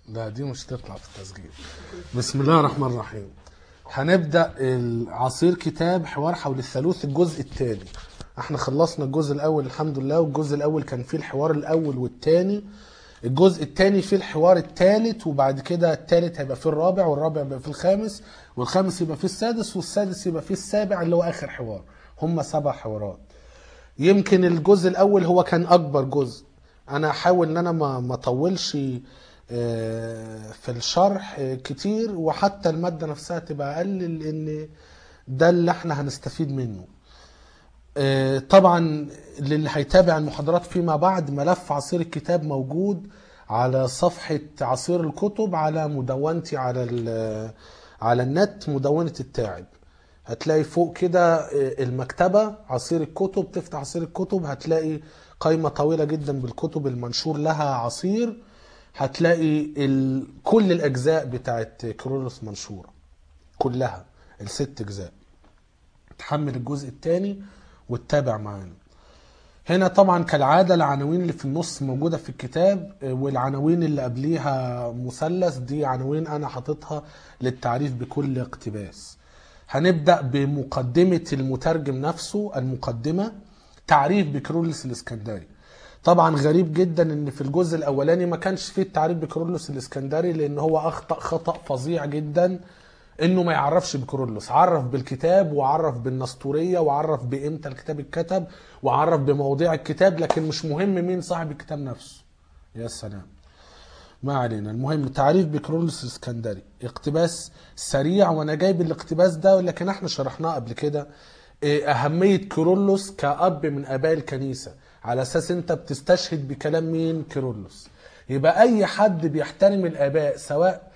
لا دي مش تطلع في التسجيل بسم الله الرحمن الرحيم هنبدأ العصير كتاب حوار حول الثالوث الجزء الثاني احنا خلصنا الجزء الاول الحمد لله والجزء الاول كان فيه الحوار الاول والثاني الجزء الثاني فيه الحوار الثالث وبعد كده الثالث هيبقى فيه الرابع والرابع يبقى فيه الخامس والخامس يبقى فيه السادس والسادس يبقى فيه السابع اللي هو اخر حوار هم سبع حوارات يمكن الجزء الاول هو كان اكبر جزء انا هحاول ان انا ما ما اطولش آه، في الشرح آه، كتير وحتى الماده نفسها تبقى اقل لان ده اللي احنا هنستفيد منه آه، طبعا للي هيتابع المحاضرات فيما بعد ملف عصير الكتاب موجود على صفحة عصير الكتب على مدونتي على ال- على النت مدونة التاعب هتلاقي فوق كده آه، المكتبة عصير الكتب تفتح عصير الكتب هتلاقي قائمة طويلة جدا بالكتب المنشور لها عصير هتلاقي ال... كل الأجزاء بتاعت كرولوس منشورة كلها الست أجزاء تحمل الجزء الثاني وتتابع معانا هنا طبعا كالعادة العناوين اللي في النص موجودة في الكتاب آه، والعناوين اللي قبليها مثلث دي عناوين أنا حاططها للتعريف بكل اقتباس هنبدأ بمقدمة المترجم نفسه المقدمة تعريف بكرولوس الإسكندري طبعا غريب جدا ان في الجزء الاولاني ما كانش فيه التعريف بكرولوس الاسكندري لان هو اخطا خطا فظيع جدا انه ما يعرفش بكرولوس عرف بالكتاب وعرف بالنسطوريه وعرف بامتى الكتاب اتكتب وعرف بمواضيع الكتاب لكن مش مهم مين صاحب الكتاب نفسه يا سلام ما علينا المهم تعريف بكرولوس الاسكندري اقتباس سريع وانا جايب الاقتباس ده لكن احنا شرحناه قبل كده إيه اهميه كيرلس كاب من اباء الكنيسه على اساس انت بتستشهد بكلام مين كيرلس يبقى اي حد بيحترم الاباء سواء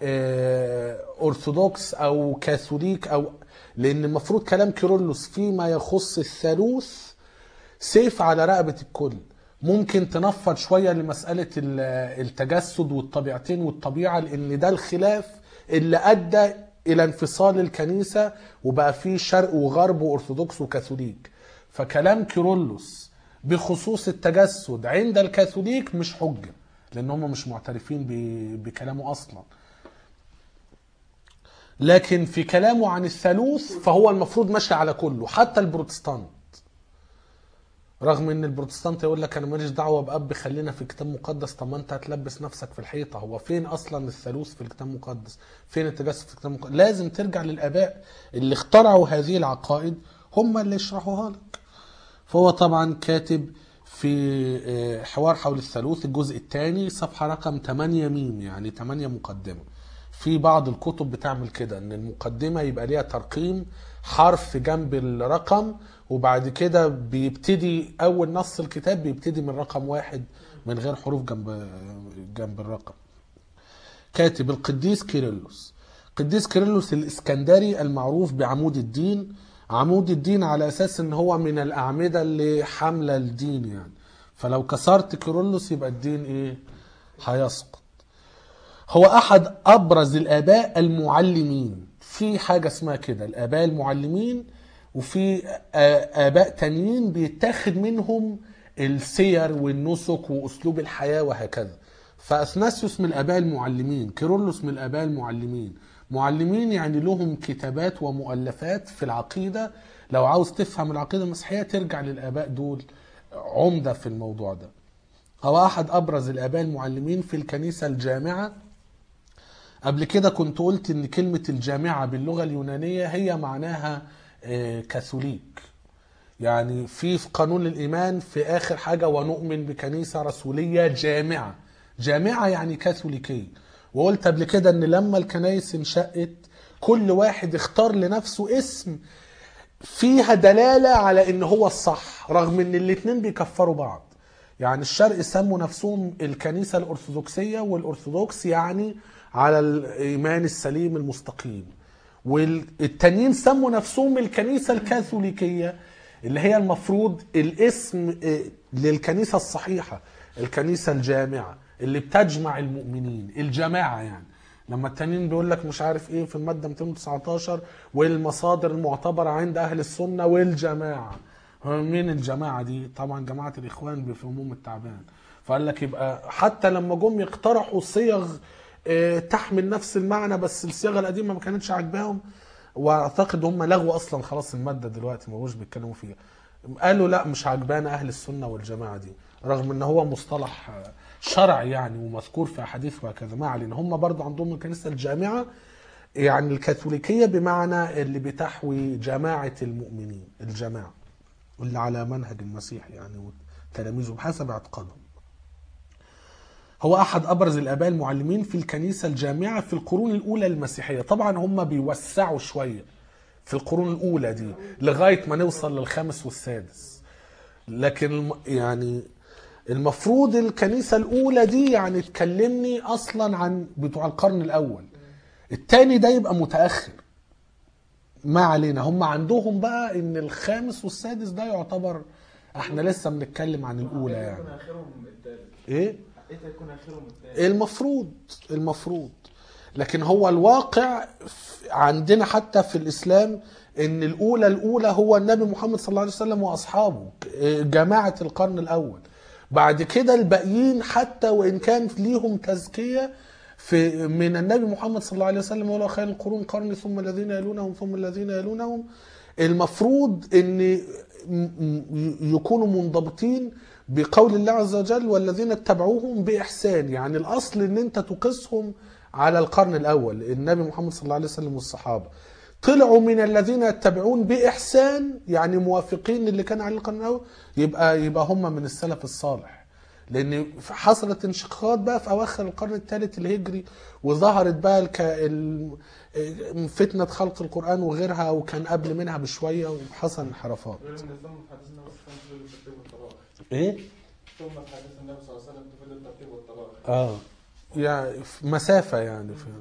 آه، ارثوذكس او كاثوليك او لان المفروض كلام كيرلس فيما يخص الثالوث سيف على رقبة الكل ممكن تنفض شوية لمسألة ال- التجسد والطبيعتين والطبيعة لأن ده الخلاف اللي أدى إلى انفصال الكنيسة وبقى فيه شرق وغرب وأرثوذكس وكاثوليك فكلام كيرلس بخصوص التجسد عند الكاثوليك مش حجة لأن هم مش معترفين ب- بكلامه أصلاً لكن في كلامه عن الثالوث فهو المفروض ماشي على كله حتى البروتستانت رغم ان البروتستانت يقول لك انا ماليش دعوه باب خلينا في كتاب مقدس طب ما انت هتلبس نفسك في الحيطه هو فين اصلا الثالوث في الكتاب المقدس فين التجسد في الكتاب المقدس لازم ترجع للاباء اللي اخترعوا هذه العقائد هم اللي يشرحوها لك فهو طبعا كاتب في آه، حوار حول الثالوث الجزء الثاني صفحة رقم 8 ميم يعني 8 مقدمة في بعض الكتب بتعمل كده ان المقدمة يبقى ليها ترقيم حرف جنب الرقم وبعد كده بيبتدي اول نص الكتاب بيبتدي من رقم واحد من غير حروف جنب جنب الرقم كاتب القديس كيرلس قديس كيرلس الاسكندري المعروف بعمود الدين عمود الدين على اساس ان هو من الاعمده اللي حامله الدين يعني فلو كسرت كيرلس يبقى الدين ايه هيسقط هو احد ابرز الاباء المعلمين في حاجه اسمها كده الاباء المعلمين وفي آ- اباء تانيين بيتاخد منهم السير والنسك واسلوب الحياه وهكذا فاثناسيوس من الاباء المعلمين كيرلس من الاباء المعلمين معلمين يعني لهم كتابات ومؤلفات في العقيده لو عاوز تفهم العقيده المسيحيه ترجع للاباء دول عمده في الموضوع ده هو احد ابرز الاباء المعلمين في الكنيسه الجامعه قبل كده كنت قلت ان كلمة الجامعة باللغة اليونانية هي معناها آه، كاثوليك يعني في في قانون الإيمان في آخر حاجة ونؤمن بكنيسة رسولية جامعة جامعة يعني كاثوليكية وقلت قبل كده ان لما الكنايس انشأت كل واحد اختار لنفسه اسم فيها دلالة على ان هو الصح رغم ان الاتنين بيكفروا بعض يعني الشرق سموا نفسهم الكنيسة الأرثوذكسية والأرثوذكس يعني على الإيمان السليم المستقيم والتانيين سموا نفسهم الكنيسة الكاثوليكية اللي هي المفروض الاسم آه، للكنيسة الصحيحة الكنيسة الجامعة اللي بتجمع المؤمنين الجماعة يعني لما التانيين بيقول لك مش عارف ايه في المادة 219 والمصادر المعتبرة عند أهل السنة والجماعة هو مين الجماعة دي؟ طبعا جماعة الإخوان بفهمهم التعبان فقال لك يبقى حتى لما جم يقترحوا صيغ آه، تحمل نفس المعنى بس الصياغه القديمه ما كانتش عاجباهم واعتقد هم لغوا اصلا خلاص الماده دلوقتي ما بقوش بيتكلموا فيها قالوا لا مش عجبانا اهل السنه والجماعه دي رغم ان هو مصطلح آه، شرعي يعني ومذكور في احاديث وهكذا ما علينا هم برضو عندهم الكنيسه الجامعه يعني الكاثوليكيه بمعنى اللي بتحوي جماعه المؤمنين الجماعه اللي على منهج المسيح يعني وتلاميذه بحسب اعتقادهم هو احد ابرز الاباء المعلمين في الكنيسه الجامعه في القرون الاولى المسيحيه طبعا هم بيوسعوا شويه في القرون الاولى دي لغايه ما نوصل للخامس والسادس لكن الم- يعني المفروض الكنيسه الاولى دي يعني تكلمني اصلا عن بتوع القرن الاول التاني ده يبقى متاخر ما علينا هم عندهم بقى ان الخامس والسادس ده يعتبر احنا لسه بنتكلم عن الاولى حقيقة يعني يكون اخرهم التالت ايه حقيقة يكون اخرهم التالت المفروض المفروض لكن هو الواقع ف- عندنا حتى في الاسلام ان الاولى الاولى هو النبي محمد صلى الله عليه وسلم واصحابه ك- جماعه القرن الاول بعد كده الباقيين حتى وان كان ليهم تزكيه في من النبي محمد صلى الله عليه وسلم ولا خير القرون قرني ثم الذين يلونهم ثم الذين يلونهم المفروض ان م- م- يكونوا منضبطين بقول الله عز وجل والذين اتبعوهم باحسان يعني الاصل ان انت تقيسهم على القرن الاول النبي محمد صلى الله عليه وسلم والصحابه طلعوا من الذين يتبعون باحسان يعني موافقين للي كان عليه القرن الاول يبقى يبقى هم من السلف الصالح لان حصلت انشقاقات بقى في اواخر القرن الثالث الهجري وظهرت بقى الك... ال... فتنه خلق القران وغيرها وكان قبل منها بشويه وحصل انحرافات غير ان ثم في حديث النبي صلى الله عليه وسلم تفيد الترتيب والطلاق ايه ثم في حديث النبي صلى الله عليه وسلم تفيد الترتيب والطلاق اه يعني في مسافة يعني في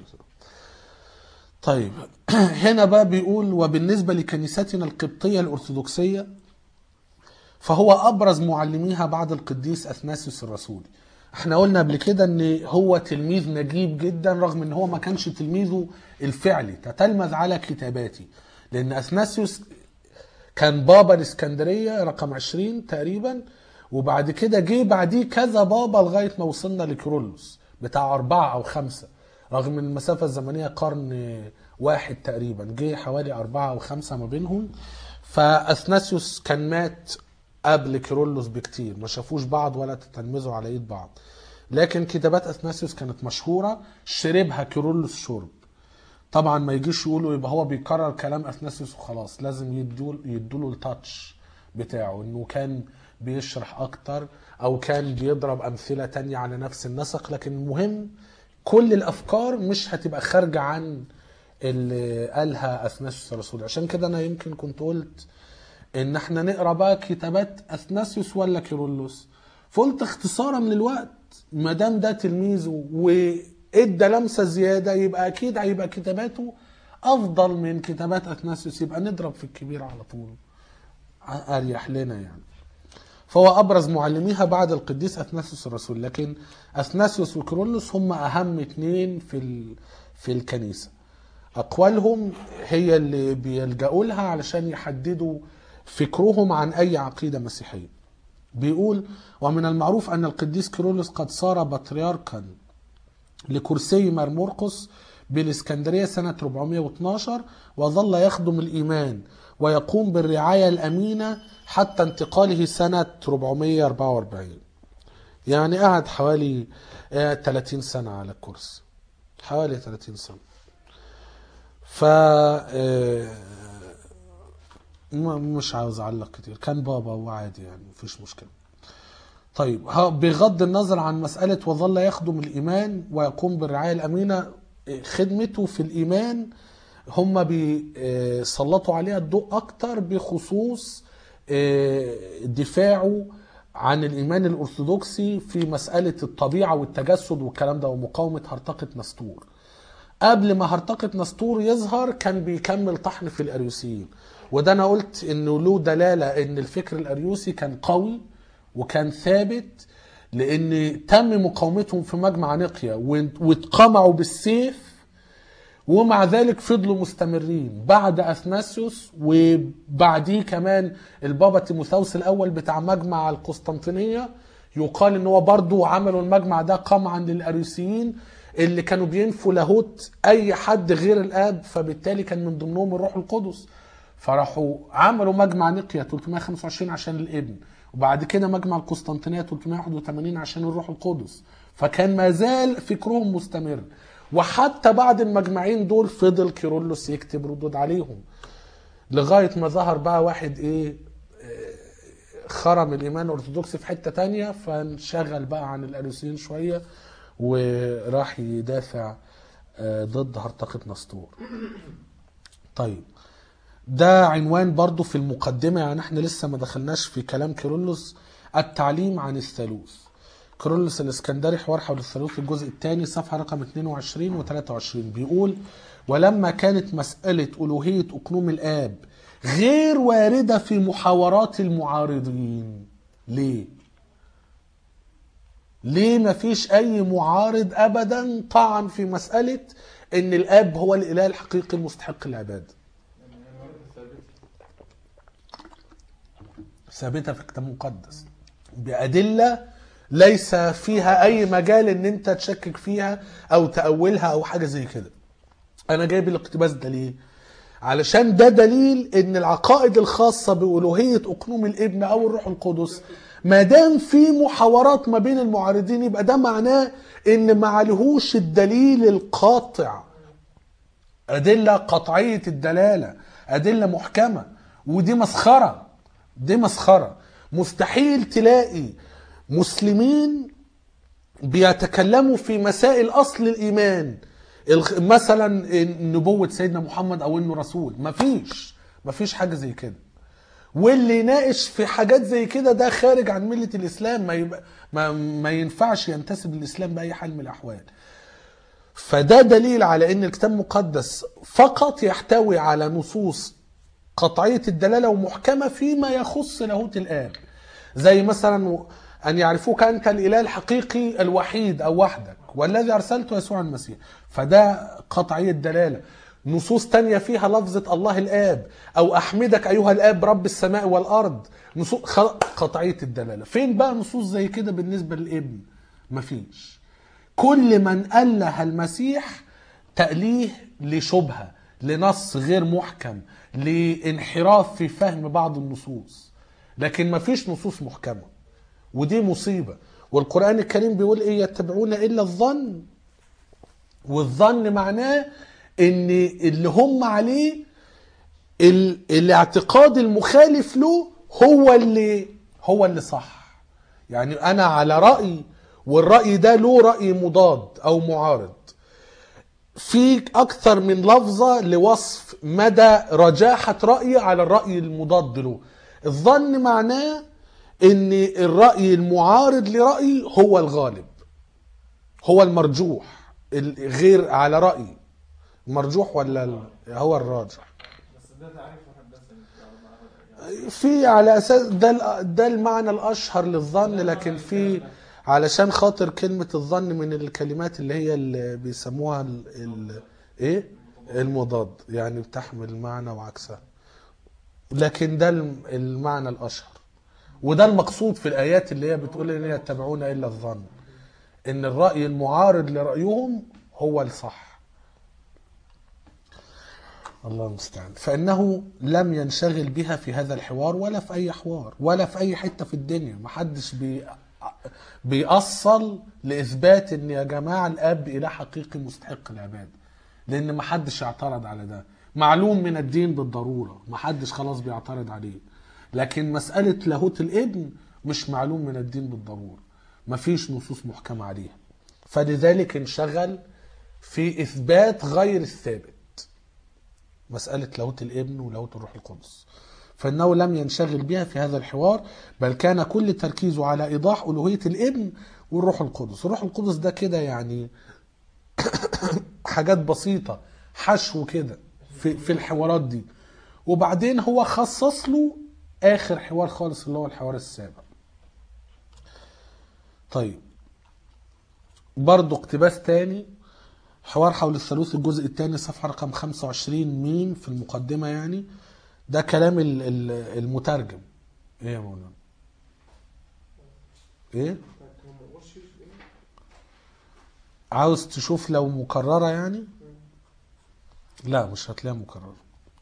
طيب هنا بقى بيقول وبالنسبة لكنيستنا القبطية الأرثوذكسية فهو أبرز معلميها بعد القديس أثناسيوس الرسولي احنا قلنا قبل كده ان هو تلميذ نجيب جدا رغم ان هو ما كانش تلميذه الفعلي تتلمذ على كتاباته لان اثناسيوس كان بابا الاسكندريه رقم 20 تقريبا وبعد كده جه بعديه كذا بابا لغايه ما وصلنا لكيرلس بتاع اربعه او خمسه رغم ان المسافه الزمنيه قرن واحد تقريبا جه حوالي اربعه او خمسه ما بينهم فاثناسيوس كان مات قبل كيرلس بكتير ما شافوش بعض ولا تتلمذوا على ايد بعض لكن كتابات اثناسيوس كانت مشهوره شربها كيرلس شرب طبعا ما يجيش يقولوا يبقى هو بيكرر كلام اثناسيوس وخلاص لازم يدوا يدوا التاتش بتاعه انه كان بيشرح اكتر او كان بيضرب امثله تانية على نفس النسق لكن المهم كل الافكار مش هتبقى خارجه عن اللي قالها اثناسيوس الرسول عشان كده انا يمكن كنت قلت ان احنا نقرا بقى كتابات اثناسيوس ولا كيرلس فقلت اختصارا للوقت ما دام ده تلميذه وادى لمسه زياده يبقى اكيد هيبقى كتاباته افضل من كتابات اثناسيوس يبقى نضرب في الكبير على طول اريح لنا يعني فهو ابرز معلميها بعد القديس اثناسيوس الرسول لكن اثناسيوس وكيرلس هم اهم اتنين في ال... في الكنيسه اقوالهم هي اللي بيلجأوا لها علشان يحددوا فكرهم عن اي عقيده مسيحيه بيقول ومن المعروف ان القديس كيرلس قد صار بطريركا لكرسي مرمرقس بالاسكندريه سنه 412 وظل يخدم الايمان ويقوم بالرعايه الامينه حتى انتقاله سنه 444 يعني قعد حوالي آه، 30 سنه على الكرسي حوالي 30 سنه ف آه، م- مش عاوز اعلق كتير كان بابا وعادي يعني مفيش مشكله طيب ها- بغض النظر عن مسألة وظل يخدم الإيمان ويقوم بالرعاية الأمينة إيه، خدمته في الإيمان هم بيسلطوا عليها الضوء أكتر بخصوص إيه، دفاعه عن الإيمان الأرثوذكسي في مسألة الطبيعة والتجسد والكلام ده ومقاومة هرطقة نسطور قبل ما هرطقة نسطور يظهر كان بيكمل طحن في الأريوسيين وده أنا قلت إنه له دلالة إن الفكر الأريوسي كان قوي وكان ثابت لأن تم مقاومتهم في مجمع نقيا وات- واتقمعوا بالسيف ومع ذلك فضلوا مستمرين بعد اثناسيوس وبعديه كمان البابا تيموثاوس الاول بتاع مجمع القسطنطينيه يقال ان هو برضو عملوا المجمع ده قمعا للاريوسيين اللي كانوا بينفوا لاهوت اي حد غير الاب فبالتالي كان من ضمنهم الروح القدس فراحوا عملوا مجمع نقيا 325 عشان الابن وبعد كده مجمع القسطنطينيه 381 عشان الروح القدس فكان ما زال فكرهم مستمر وحتى بعد المجمعين دول فضل كيرلس يكتب ردود عليهم لغايه ما ظهر بقى واحد ايه خرم الايمان الارثوذكسي في حته تانية فانشغل بقى عن الاريوسيين شويه وراح يدافع آه، ضد هرطقه نسطور طيب ده عنوان برضو في المقدمة يعني احنا لسه ما دخلناش في كلام كيرلس التعليم عن الثالوث كيرلس الاسكندري حوار حول الثالوث الجزء الثاني صفحة رقم 22 و 23 بيقول ولما كانت مسألة ألوهية أقنوم الآب غير واردة في محاورات المعارضين ليه؟ ليه ما فيش أي معارض أبدا طعن في مسألة إن الآب هو الإله الحقيقي المستحق للعبادة يعني الموارد الثابتة ثابته في الكتاب المقدس بأدلة ليس فيها أي مجال إن أنت تشكك فيها أو تأولها أو حاجة زي كده. أنا جايب الاقتباس ده ليه؟ علشان ده دليل إن العقائد الخاصة بألوهية أقنوم الابن أو الروح القدس ما دام في محاورات ما بين المعارضين يبقى ده معناه إن ما عليهوش الدليل القاطع أدلة قطعية الدلالة أدلة محكمة ودي مسخرة دي مسخرة مستحيل تلاقي مسلمين بيتكلموا في مسائل أصل الإيمان الخ- مثلا نبوة سيدنا محمد أو إنه رسول مفيش مفيش حاجة زي كده واللي يناقش في حاجات زي كده ده خارج عن ملة الإسلام ما, يبقى ما, ما ينفعش ينتسب للإسلام بأي حال من الأحوال فده دليل على ان الكتاب المقدس فقط يحتوي على نصوص قطعية الدلالة ومحكمة فيما يخص لاهوت الآب زي مثلا أن يعرفوك أنت الإله الحقيقي الوحيد أو وحدك والذي أرسلته يسوع المسيح فده قطعية دلالة نصوص تانية فيها لفظة الله الآب أو أحمدك أيها الآب رب السماء والأرض نصوص خ- قطعية الدلالة فين بقى نصوص زي كده بالنسبة للابن مفيش كل من أله المسيح تأليه لشبهة لنص غير محكم لانحراف في فهم بعض النصوص لكن ما فيش نصوص محكمة ودي مصيبة والقرآن الكريم بيقول إيه يتبعون إلا الظن والظن معناه ان اللي هم عليه ال... الاعتقاد المخالف له هو اللي هو اللي صح يعني انا على راي والراي ده له راي مضاد او معارض في اكثر من لفظه لوصف مدى رجاحه رايي على الراي المضاد له الظن معناه ان الراي المعارض لرايي هو الغالب هو المرجوح ال- غير على رايي مرجوح ولا ال- هو الراجح بس ده تعريف محدثا يعني في على اساس ده ال- ده المعنى الاشهر للظن لكن في علشان خاطر كلمه الظن من الكلمات اللي هي اللي بيسموها ال ال ايه المضاد يعني بتحمل معنى وعكسها لكن ده الم- المعنى الاشهر وده المقصود في الايات اللي هي بتقول ان يتبعون الا الظن ان الراي المعارض لرايهم هو الصح الله المستعان فانه لم ينشغل بها في هذا الحوار ولا في اي حوار ولا في اي حته في الدنيا محدش بي بيأصل لاثبات ان يا جماعه الاب اله حقيقي مستحق العباده لان محدش اعترض على ده معلوم من الدين بالضروره محدش خلاص بيعترض عليه لكن مساله لاهوت الابن مش معلوم من الدين بالضروره مفيش نصوص محكمه عليها فلذلك انشغل في اثبات غير الثابت مسألة لاهوت الابن ولاهوت الروح القدس فإنه لم ينشغل بها في هذا الحوار بل كان كل تركيزه على إيضاح ألوهية الابن والروح القدس الروح القدس ده كده يعني حاجات بسيطة حشو كده في, في الحوارات دي وبعدين هو خصص له آخر حوار خالص اللي هو الحوار السابع طيب برضه اقتباس تاني حوار حول الثالوث الجزء الثاني صفحة رقم 25 ميم في المقدمة يعني ده كلام ال- ال- المترجم ايه يا مولانا ايه عاوز تشوف لو مكررة يعني لا مش هتلاقيها مكررة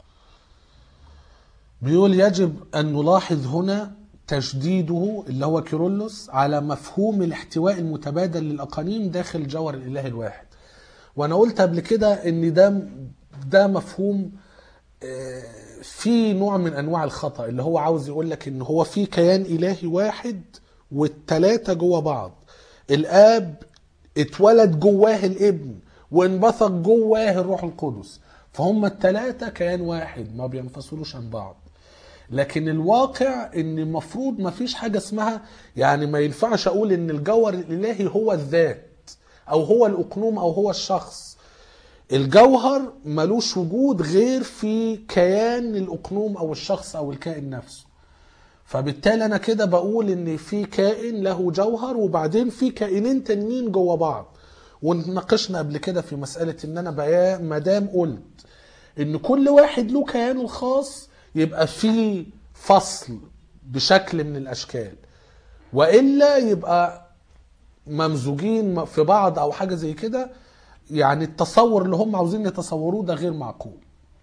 بيقول يجب أن نلاحظ هنا تشديده اللي هو كيرلس على مفهوم الاحتواء المتبادل للأقانيم داخل الجوهر الإلهي الواحد وأنا قلت قبل كده إن ده ده مفهوم آه، في نوع من أنواع الخطأ اللي هو عاوز يقول لك إن هو في كيان إلهي واحد والتلاتة جوه بعض الآب اتولد جواه الابن وانبثق جواه الروح القدس فهم التلاتة كيان واحد ما بينفصلوش عن بعض لكن الواقع ان المفروض ما فيش حاجة اسمها يعني ما ينفعش اقول ان الجوهر الالهي هو الذات او هو الاقنوم او هو الشخص الجوهر ملوش وجود غير في كيان الاقنوم او الشخص او الكائن نفسه فبالتالي انا كده بقول ان في كائن له جوهر وبعدين في كائنين تانيين جوه بعض وناقشنا قبل كده في مساله ان انا بقى ما دام قلت ان كل واحد له كيانه الخاص يبقى في فصل بشكل من الاشكال والا يبقى ممزوجين في بعض او حاجه زي كده يعني التصور اللي هم عاوزين يتصوروه ده غير معقول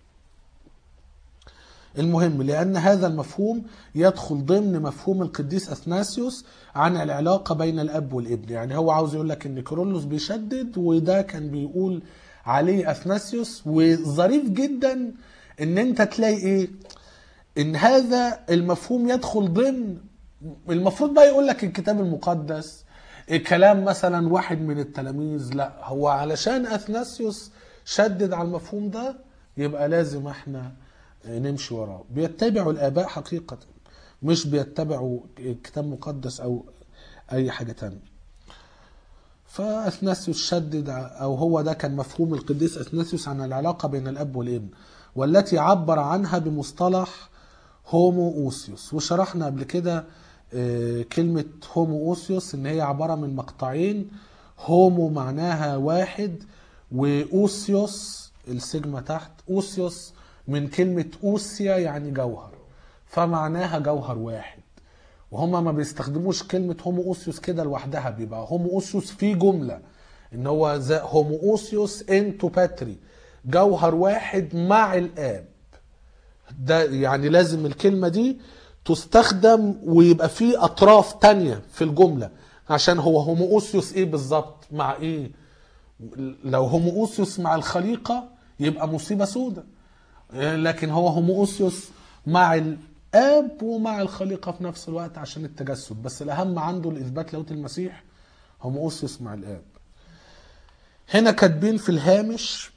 المهم لأن هذا المفهوم يدخل ضمن مفهوم القديس أثناسيوس عن العلاقة بين الأب والابن يعني هو عاوز يقول لك إن كيرلس بيشدد وده كان بيقول عليه أثناسيوس وظريف جدا إن أنت تلاقي إيه إن هذا المفهوم يدخل ضمن المفروض بقى يقول لك الكتاب المقدس كلام مثلا واحد من التلاميذ لا هو علشان أثناسيوس شدد على المفهوم ده يبقى لازم احنا نمشي وراه بيتبعوا الآباء حقيقة مش بيتبعوا كتاب مقدس أو أي حاجة تانية فأثناسيوس شدد أو هو ده كان مفهوم القديس أثناسيوس عن العلاقة بين الأب والابن والتي عبر عنها بمصطلح هومو أوسيوس وشرحنا قبل كده آه، كلمة هومو أوسيوس إن هي عبارة من مقطعين هومو معناها واحد وأوسيوس السجمة تحت أوسيوس من كلمة أوسيا يعني جوهر فمعناها جوهر واحد وهما ما بيستخدموش كلمة هومو أوسيوس كده لوحدها بيبقى هومو أوسيوس في جملة إن هو زي هومو أوسيوس انتو باتري جوهر واحد مع الآب ده يعني لازم الكلمة دي تستخدم ويبقى في أطراف تانية في الجملة عشان هو هومو أوسيوس إيه بالظبط مع إيه لو هومو أوسيوس مع الخليقة يبقى مصيبة سودة لكن هو هوموسيوس مع الاب ومع الخليقه في نفس الوقت عشان التجسد بس الاهم عنده الاثبات لاهوت المسيح هوموسيوس مع الاب هنا كاتبين في الهامش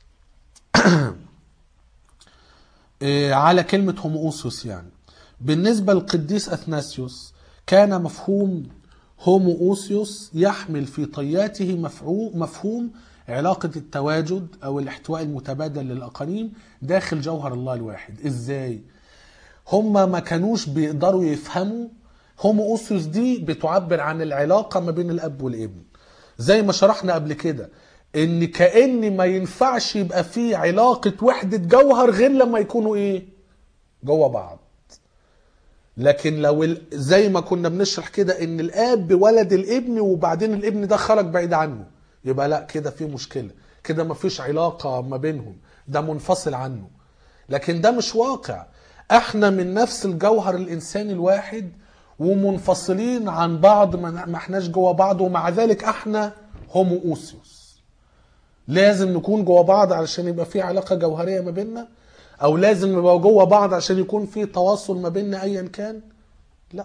إيه، على كلمة هوموسيوس يعني بالنسبة للقديس أثناسيوس كان مفهوم هوموسيوس يحمل في طياته مفعو- مفهوم علاقة التواجد أو الاحتواء المتبادل للأقانيم داخل جوهر الله الواحد إزاي؟ هما ما كانوش بيقدروا يفهموا هوموسيوس دي بتعبر عن العلاقة ما بين الأب والابن زي ما شرحنا قبل كده ان كأن ما ينفعش يبقى في علاقة وحدة جوهر غير لما يكونوا ايه جوه بعض لكن لو ال- زي ما كنا بنشرح كده ان الاب ولد الابن وبعدين الابن ده خرج بعيد عنه يبقى لا كده في مشكلة كده ما فيش علاقة ما بينهم ده منفصل عنه لكن ده مش واقع احنا من نفس الجوهر الانساني الواحد ومنفصلين عن بعض ما ما احناش جوه بعض ومع ذلك احنا هومو اوسيوس لازم نكون جوه بعض علشان يبقى في علاقه جوهريه ما بيننا او لازم نبقى جوه بعض عشان يكون في تواصل ما بيننا ايا كان لا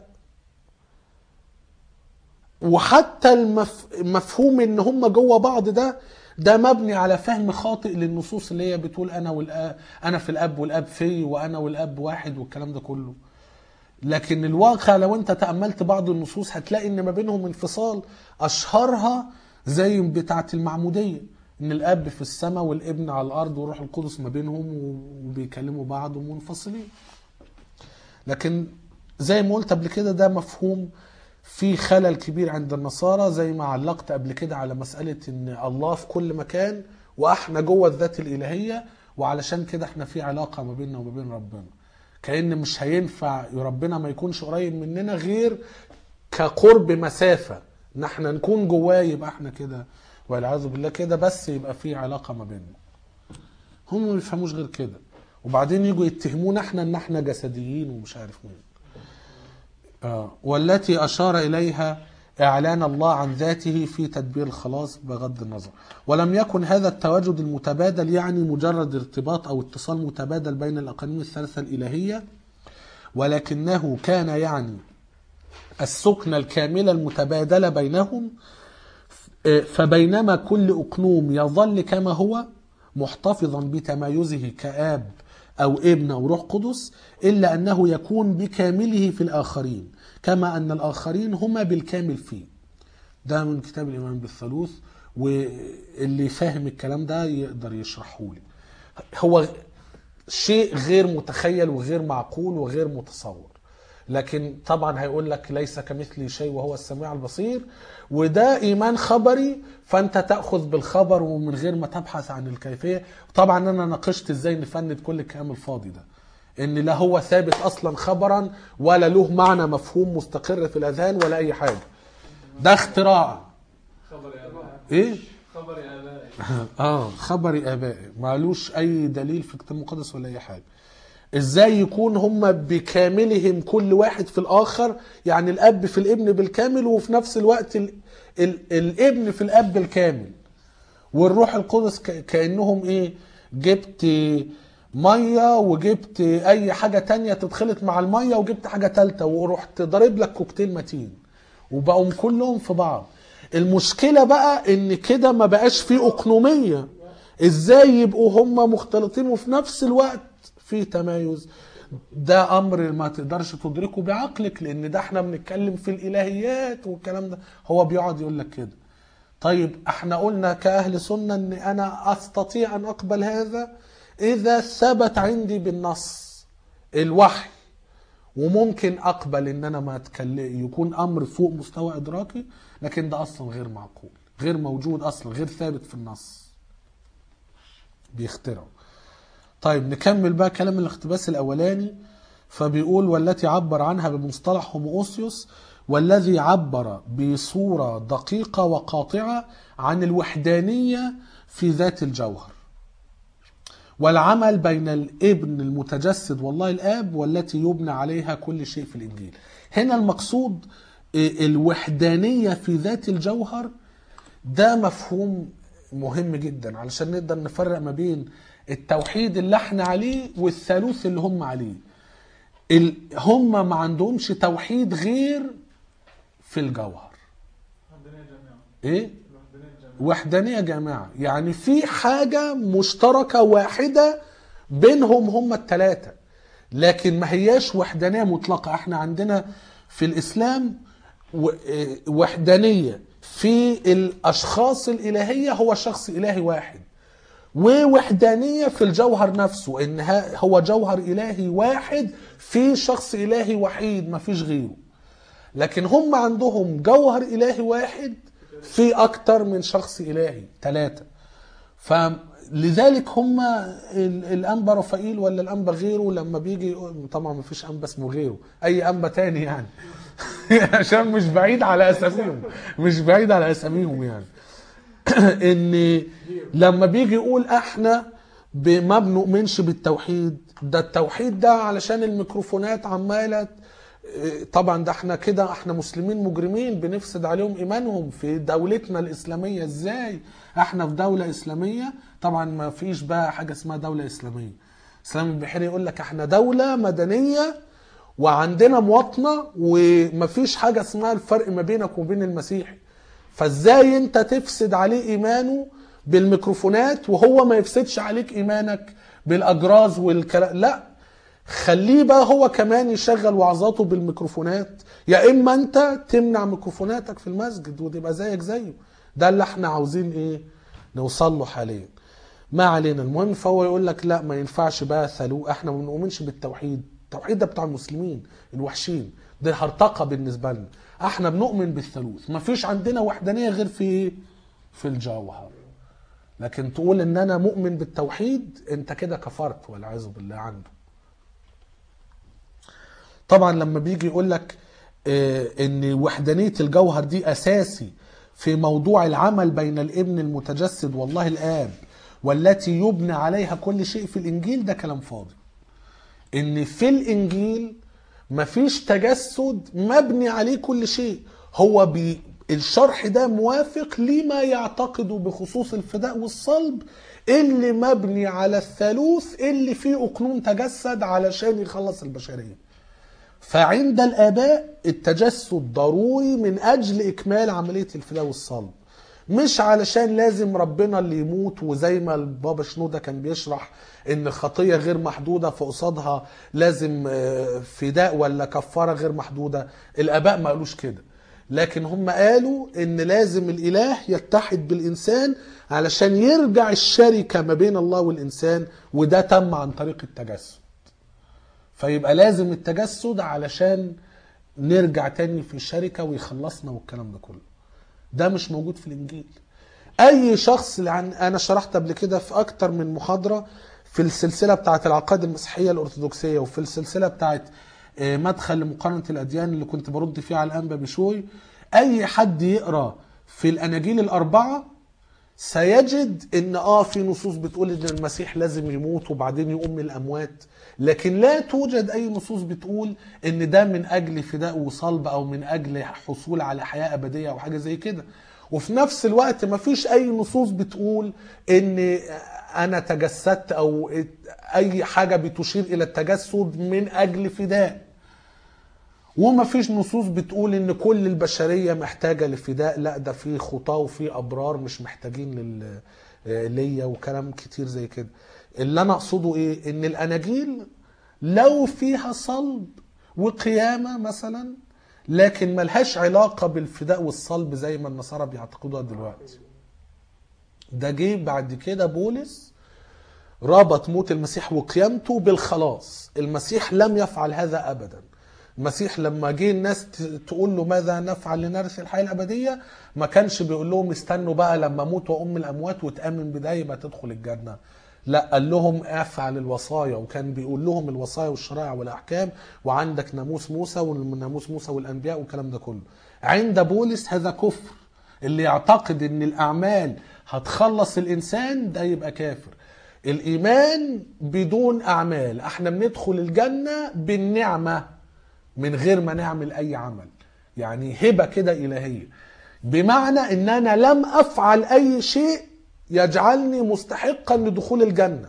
وحتى المف... مفهوم ان هم جوه بعض ده ده مبني على فهم خاطئ للنصوص اللي هي بتقول انا والاب انا في الاب والاب في وانا والاب واحد والكلام ده كله لكن الواقع لو انت تأملت بعض النصوص هتلاقي ان ما بينهم انفصال اشهرها زي بتاعة المعمودية ان الاب في السماء والابن على الارض والروح القدس ما بينهم وبيكلموا بعض ومنفصلين لكن زي ما قلت قبل كده ده مفهوم في خلل كبير عند النصارى زي ما علقت قبل كده على مسألة ان الله في كل مكان واحنا جوه الذات الالهية وعلشان كده احنا في علاقة ما بيننا وما بين ربنا كأن مش هينفع ربنا ما يكونش قريب مننا غير كقرب مسافه ان احنا نكون جواه يبقى احنا كده والعياذ بالله كده بس يبقى في علاقه ما بيننا هم ما بيفهموش غير كده وبعدين يجوا يتهمونا احنا ان احنا جسديين ومش عارف مين آه. والتي أشار إليها إعلان الله عن ذاته في تدبير الخلاص بغض النظر ولم يكن هذا التواجد المتبادل يعني مجرد ارتباط أو اتصال متبادل بين الأقانيم الثلاثة الإلهية ولكنه كان يعني السكنة الكاملة المتبادلة بينهم فبينما كل أقنوم يظل كما هو محتفظا بتمايزه كآب أو ابن أو روح قدس إلا أنه يكون بكامله في الآخرين كما أن الآخرين هما بالكامل فيه ده من كتاب الإيمان بالثالوث واللي فاهم الكلام ده يقدر يشرحه لي هو شيء غير متخيل وغير معقول وغير متصور لكن طبعا هيقول لك ليس كمثلي شيء وهو السميع البصير وده ايمان خبري فانت تاخذ بالخبر ومن غير ما تبحث عن الكيفيه طبعا انا ناقشت ازاي نفند كل الكلام الفاضي ده ان لا هو ثابت اصلا خبرا ولا له معنى مفهوم مستقر في الاذهان ولا اي حاجه ده اختراع خبر يا ابائي ايه خبر يا ابائي اه خبر ابائي معلوش اي دليل في الكتاب المقدس ولا اي حاجه ازاي يكون هم بكاملهم كل واحد في الاخر يعني الاب في الابن بالكامل وفي نفس الوقت ال ال الابن في الاب بالكامل والروح القدس ك- كانهم ايه جبت ميه وجبت اي حاجه تانية تتخلط مع الميه وجبت حاجه تالتة ورحت ضارب لك كوكتيل متين وبقوا كلهم في بعض المشكله بقى ان كده ما بقاش في اقنوميه ازاي يبقوا هم مختلطين وفي نفس الوقت في تمايز ده امر ما تقدرش تدركه بعقلك لان ده احنا بنتكلم في الالهيات والكلام ده هو بيقعد يقول لك كده طيب احنا قلنا كاهل سنه ان انا استطيع ان اقبل هذا اذا ثبت عندي بالنص الوحي وممكن اقبل ان انا ما اتكلم يكون امر فوق مستوى ادراكي لكن ده اصلا غير معقول غير موجود اصلا غير ثابت في النص بيخترعوا طيب نكمل بقى كلام الاقتباس الاولاني فبيقول والتي عبر عنها بمصطلح هوموسيوس والذي عبر بصوره دقيقه وقاطعه عن الوحدانيه في ذات الجوهر والعمل بين الابن المتجسد والله الاب والتي يبنى عليها كل شيء في الانجيل هنا المقصود إيه، الوحدانيه في ذات الجوهر ده مفهوم مهم جدا علشان نقدر نفرق ما بين التوحيد اللي احنا عليه والثالوث اللي هم عليه ال- هم ما عندهمش توحيد غير في الجوهر وحدانية جميعا ايه الوحدانية جميعا وحدانية جماعة يعني في حاجة مشتركة واحدة بينهم هم التلاتة لكن ما هياش وحدانية مطلقة احنا عندنا في الإسلام و- اه وحدانية في الأشخاص الإلهية هو شخص إلهي واحد ووحدانية في الجوهر نفسه إن ها- هو جوهر إلهي واحد في شخص إلهي وحيد ما فيش غيره لكن هم عندهم جوهر إلهي واحد في أكتر من شخص إلهي ثلاثة فلذلك هم ال- الأنبا رفائيل ولا الأنبا غيره لما بيجي يقول- طبعا ما فيش أنبا اسمه غيره أي أنبا تاني يعني عشان مش بعيد على أساميهم مش بعيد على أساميهم يعني ان لما بيجي يقول احنا ب- ما بنؤمنش بالتوحيد ده التوحيد ده علشان الميكروفونات عماله إيه، طبعا ده احنا كده احنا مسلمين مجرمين بنفسد عليهم ايمانهم في دولتنا الاسلاميه ازاي احنا في دوله اسلاميه طبعا ما فيش بقى حاجه اسمها دوله اسلاميه اسلام البحيري يقول لك احنا دوله مدنيه وعندنا مواطنه ومفيش حاجه اسمها الفرق ما بينك وبين المسيحي فازاي انت تفسد عليه ايمانه بالميكروفونات وهو ما يفسدش عليك ايمانك بالاجراز والكلام لا خليه بقى هو كمان يشغل وعظاته بالميكروفونات يا اما انت تمنع ميكروفوناتك في المسجد وتبقى زيك زيه ده اللي احنا عاوزين ايه نوصل له حاليا ما علينا المهم فهو يقول لك لا ما ينفعش بقى ثلو احنا ما بنؤمنش بالتوحيد التوحيد ده بتاع المسلمين الوحشين ده هرطقه بالنسبه لنا احنا بنؤمن بالثالوث ما فيش عندنا وحدانيه غير في في الجوهر لكن تقول ان انا مؤمن بالتوحيد انت كده كفرت والعياذ بالله عنده طبعا لما بيجي يقول لك آه، ان وحدانيه الجوهر دي اساسي في موضوع العمل بين الابن المتجسد والله الاب والتي يبنى عليها كل شيء في الانجيل ده كلام فاضي ان في الانجيل مفيش تجسد مبني عليه كل شيء هو بي الشرح ده موافق لما يعتقده بخصوص الفداء والصلب اللي مبني على الثالوث اللي فيه اقنوم تجسد علشان يخلص البشريه فعند الآباء التجسد ضروري من أجل إكمال عملية الفداء والصلب مش علشان لازم ربنا اللي يموت وزي ما البابا شنودة كان بيشرح ان خطية غير محدودة فقصادها لازم آه، فداء ولا كفارة غير محدودة الآباء ما قالوش كده لكن هم قالوا ان لازم الاله يتحد بالانسان علشان يرجع الشركة ما بين الله والانسان وده تم عن طريق التجسد فيبقى لازم التجسد علشان نرجع تاني في الشركة ويخلصنا والكلام ده كله ده مش موجود في الانجيل اي شخص عن انا شرحت قبل كده في اكتر من محاضرة في السلسلة بتاعت العقائد المسيحية الارثوذكسية وفي السلسلة بتاعت آه، مدخل لمقارنة الاديان اللي كنت برد فيها على الانبا بشوي اي حد يقرا في الاناجيل الاربعه سيجد ان اه في نصوص بتقول ان المسيح لازم يموت وبعدين يقوم من الاموات لكن لا توجد اي نصوص بتقول ان ده من اجل فداء وصلب او من اجل حصول على حياه ابديه او حاجه زي كده وفي نفس الوقت ما فيش اي نصوص بتقول ان انا تجسدت او اي حاجه بتشير الى التجسد من اجل فداء وما فيش نصوص بتقول ان كل البشريه محتاجه لفداء لا ده في خطاه وفي ابرار مش محتاجين لل ليا وكلام كتير زي كده اللي انا اقصده ايه ان الاناجيل لو فيها صلب وقيامه مثلا لكن ملهاش علاقه بالفداء والصلب زي ما النصارى بيعتقدوها دلوقتي ده جه بعد كده بولس ربط موت المسيح وقيامته بالخلاص المسيح لم يفعل هذا ابدا المسيح لما جه الناس ت- تقول له ماذا نفعل لنرث الحياه الابديه ما كانش بيقول لهم استنوا بقى لما اموت وام الاموات وتامن بدايه ما تدخل الجنه لا قال لهم افعل الوصايا وكان بيقول لهم الوصايا والشرائع والاحكام وعندك ناموس موسى وناموس موسى والانبياء والكلام ده كله عند بولس هذا كفر اللي يعتقد ان الاعمال هتخلص الانسان ده يبقى كافر الايمان بدون اعمال احنا بندخل الجنه بالنعمه من غير ما نعمل اي عمل يعني هبه كده الهيه بمعنى ان انا لم افعل اي شيء يجعلني مستحقا لدخول الجنه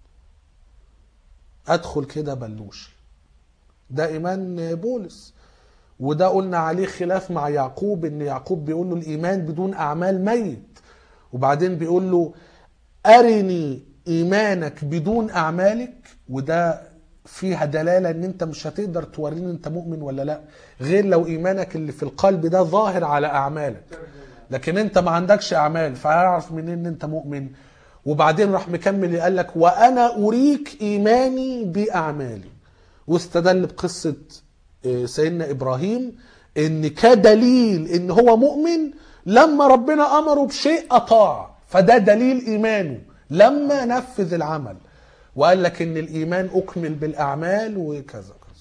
ادخل كده بلوش ده ايمان بولس وده قلنا عليه خلاف مع يعقوب ان يعقوب بيقول له الايمان بدون اعمال ميت وبعدين بيقول له ارني ايمانك بدون اعمالك وده فيها دلاله ان انت مش هتقدر توريني انت مؤمن ولا لا غير لو ايمانك اللي في القلب ده ظاهر على اعمالك لكن انت ما عندكش اعمال فهيعرف منين ان انت مؤمن وبعدين راح مكمل قال لك وانا اريك ايماني باعمالي واستدل بقصه آه، سيدنا ابراهيم ان كدليل ان هو مؤمن لما ربنا امره بشيء اطاع فده دليل ايمانه لما نفذ العمل وقال لك ان الايمان اكمل بالاعمال وكذا كذا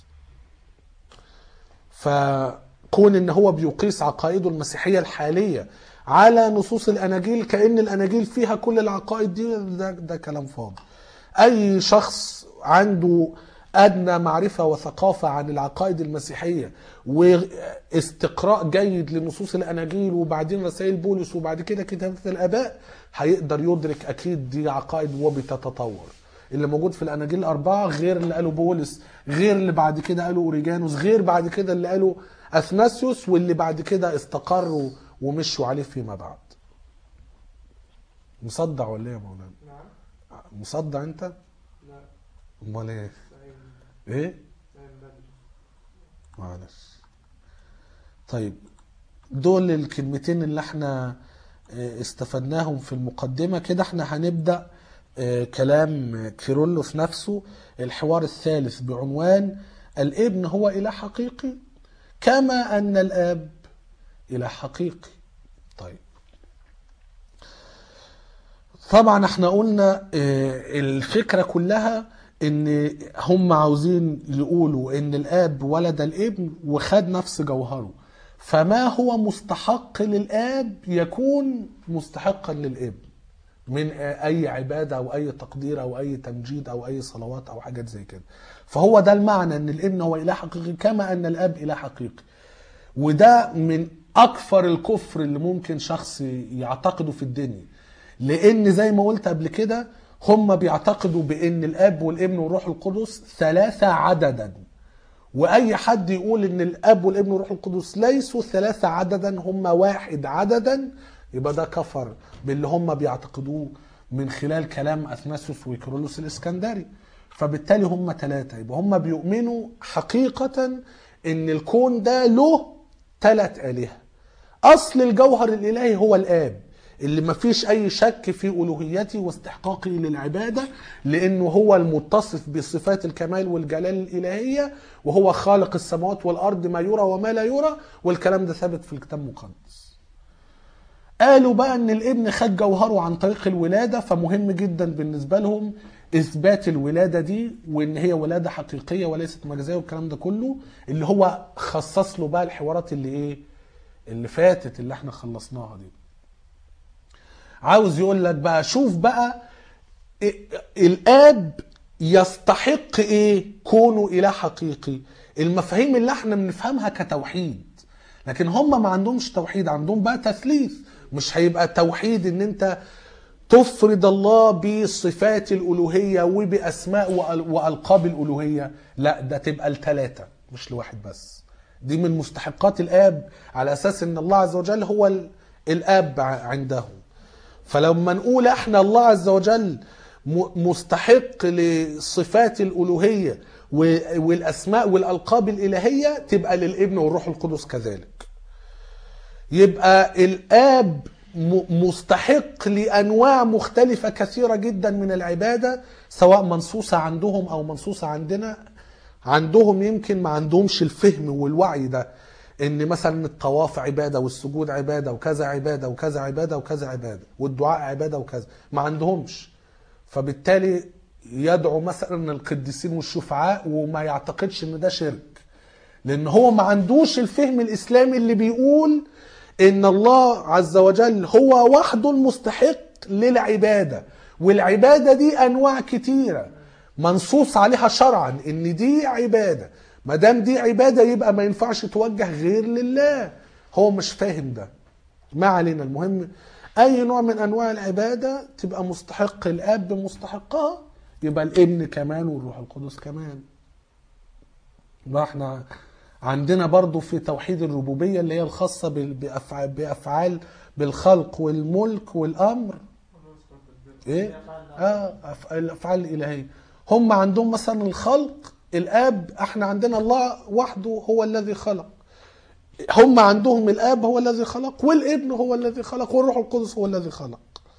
فكون ان هو بيقيس عقائده المسيحيه الحاليه على نصوص الاناجيل كان الاناجيل فيها كل العقائد دي ده, ده كلام فاضي اي شخص عنده ادنى معرفه وثقافه عن العقائد المسيحيه واستقراء جيد لنصوص الاناجيل وبعدين رسائل بولس وبعد كده كتابات الاباء هيقدر يدرك اكيد دي عقائد وبتتطور اللي موجود في الاناجيل الاربعه غير اللي قاله بولس غير اللي بعد كده قاله اوريجانوس غير بعد كده اللي قاله اثناسيوس واللي بعد كده استقروا ومشوا عليه فيما بعد مصدع ولا ايه يا مولانا نعم مصدع انت لا امال ايه سعيد ايه سعيد بدري معلش طيب دول الكلمتين اللي احنا اه، استفدناهم في المقدمة كده احنا هنبدأ اه، كلام كيرلس نفسه الحوار الثالث بعنوان الابن هو إله حقيقي كما أن الآب إله حقيقي طيب طبعا احنا قلنا اه، الفكرة كلها ان هم عاوزين يقولوا ان الاب ولد الابن وخد نفس جوهره فما هو مستحق للاب يكون مستحقا للابن من اي عباده او اي تقدير او اي تمجيد او اي صلوات او حاجات زي كده فهو ده المعنى ان الابن هو اله حقيقي كما ان الاب اله حقيقي وده من اكثر الكفر اللي ممكن شخص يعتقده في الدنيا لان زي ما قلت قبل كده هم بيعتقدوا بان الاب والابن والروح القدس ثلاثه عددا واي حد يقول ان الاب والابن والروح القدس ليسوا ثلاثه عددا هم واحد عددا يبقى ده كفر باللي هم بيعتقدوه من خلال كلام اثناسوس وكيرلس الاسكندري فبالتالي هم ثلاثه يبقى هم بيؤمنوا حقيقه ان الكون ده له ثلاث الهه اصل الجوهر الالهي هو الاب اللي ما فيش اي شك في الوهيته واستحقاقه للعباده لانه هو المتصف بصفات الكمال والجلال الالهيه وهو خالق السماوات والارض ما يرى وما لا يرى والكلام ده ثابت في الكتاب المقدس قالوا بقى ان الابن خد جوهره عن طريق الولاده فمهم جدا بالنسبه لهم اثبات الولاده دي وان هي ولاده حقيقيه وليست مجازيه والكلام ده كله اللي هو خصص له بقى الحوارات اللي ايه اللي فاتت اللي احنا خلصناها دي عاوز يقول لك بقى شوف بقى إيه- الاب يستحق ايه كونه اله حقيقي المفاهيم اللي احنا بنفهمها كتوحيد لكن هم ما عندهمش توحيد عندهم بقى تثليث مش هيبقى توحيد ان انت تفرد الله بصفات الالوهيه وباسماء وأل- والقاب الالوهيه لا ده تبقى الثلاثه مش لواحد بس دي من مستحقات الاب على اساس ان الله عز وجل هو ال- الاب ع- عندهم فلما نقول احنا الله عز وجل م- مستحق لصفات الالوهيه و- والاسماء والالقاب الالهيه تبقى للابن والروح القدس كذلك يبقى الاب م- مستحق لانواع مختلفه كثيره جدا من العباده سواء منصوصه عندهم او منصوصه عندنا عندهم يمكن ما عندهمش الفهم والوعي ده ان مثلا الطواف عباده والسجود عباده وكذا عباده وكذا عباده وكذا عباده والدعاء عباده وكذا ما عندهمش فبالتالي يدعو مثلا القديسين والشفعاء وما يعتقدش ان ده شرك لان هو ما عندوش الفهم الاسلامي اللي بيقول ان الله عز وجل هو وحده المستحق للعباده والعباده دي انواع كتيره منصوص عليها شرعا ان دي عباده ما دام دي عباده يبقى ما ينفعش توجه غير لله هو مش فاهم ده ما علينا المهم اي نوع من انواع العباده تبقى مستحق الاب مستحقها يبقى الابن كمان والروح القدس كمان ما احنا عندنا برضو في توحيد الربوبيه اللي هي الخاصه بال- بأفعال, بافعال بالخلق والملك والامر ايه اه أف- الافعال الالهيه هم عندهم مثلا الخلق الاب احنا عندنا الله وحده هو الذي خلق هم عندهم الاب هو الذي خلق والابن هو الذي خلق والروح القدس هو الذي خلق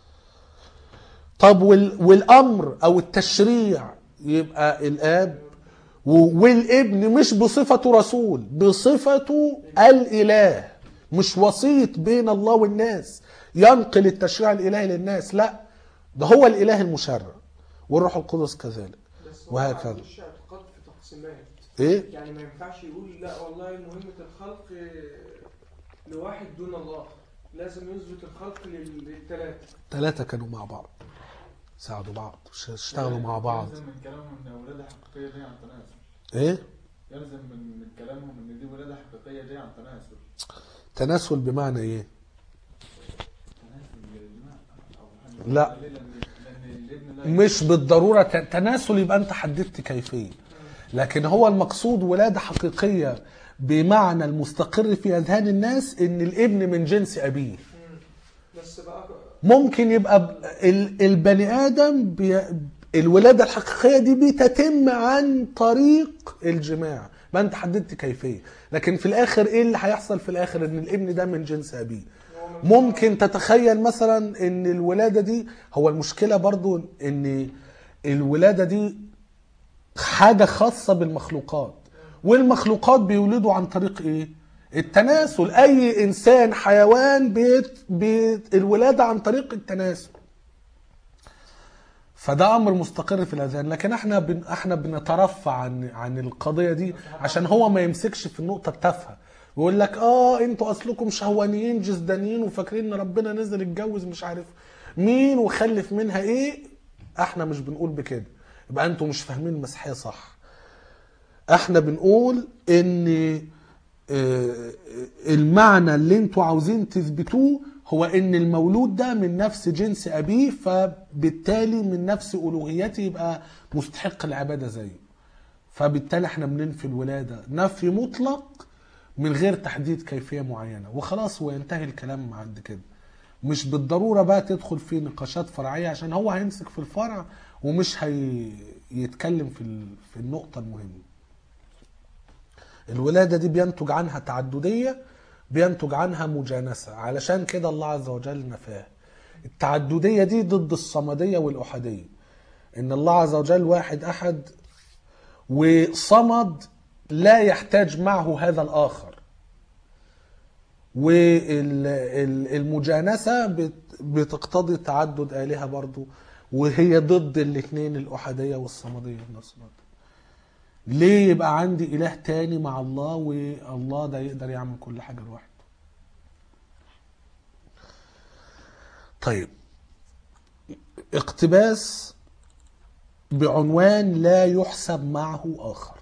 طب وال والامر او التشريع يبقى الاب و- والابن مش بصفته رسول بصفته الاله مش وسيط بين الله والناس ينقل التشريع الالهي للناس لا ده هو الاله المشرع والروح القدس كذلك بس هو وهكذا. ما عندوش اعتقاد في تقسيمات ايه يعني ما ينفعش يقول لا والله مهمة الخلق آه، لواحد دون الله لازم يثبت الخلق لل- للثلاثة ثلاثة كانوا مع بعض ساعدوا بعض ش- اشتغلوا مع بعض يلزم من كلامهم ان ولاده حقيقيه دي عن تناسل ايه يلزم من من كلامهم ان دي ولاده حقيقيه دي عن تناسل تناسل بمعنى ايه تناسل للماء او حاجة. لا. ليه؟ لان لان الابن لا مش بالضرورة ت- تناسل يبقى انت حددت كيفية لكن هو المقصود ولادة حقيقية بمعنى المستقر في اذهان الناس ان الابن من جنس ابيه مم. بس بقى ممكن يبقى ب- ال- البني ادم بي الولاده الحقيقيه دي بتتم عن طريق الجماع ما انت حددت كيفيه لكن في الاخر ايه اللي هيحصل في الاخر ان الابن ده من جنس ابيه هو من- ممكن تتخيل مثلا ان الولاده دي هو المشكله برضو ان الولاده دي حاجه خاصه بالمخلوقات والمخلوقات بيولدوا عن طريق ايه التناسل اي انسان حيوان بيت بيت الولاده عن طريق التناسل فده امر مستقر في الاذهان لكن احنا بن احنا بنترفع عن عن القضيه دي عشان هو ما يمسكش في النقطه التافهه ويقول لك اه انتوا اصلكم شهوانيين جسدانيين وفاكرين ان ربنا نزل اتجوز مش عارف مين وخلف منها ايه احنا مش بنقول بكده يبقى انتوا مش فاهمين المسيحيه صح احنا بنقول ان آه، المعنى اللي انتوا عاوزين تثبتوه هو ان المولود ده من نفس جنس ابيه فبالتالي من نفس الوهيته يبقى مستحق العباده زيه فبالتالي احنا بننفي الولاده نفي مطلق من غير تحديد كيفيه معينه وخلاص وينتهي الكلام عند كده مش بالضروره بقى تدخل في نقاشات فرعيه عشان هو هيمسك في الفرع ومش هيتكلم في ال- في النقطه المهمه الولادة دي بينتج عنها تعددية بينتج عنها مجانسة علشان كده الله عز وجل نفاها التعددية دي ضد الصمدية والأحدية إن الله عز وجل واحد أحد وصمد لا يحتاج معه هذا الآخر والمجانسة بتقتضي تعدد آلهة برضو وهي ضد الاثنين الأحدية والصمدية في نفس الوقت ليه يبقى عندي اله تاني مع الله والله ده يقدر يعمل كل حاجه لوحده طيب اقتباس بعنوان لا يحسب معه اخر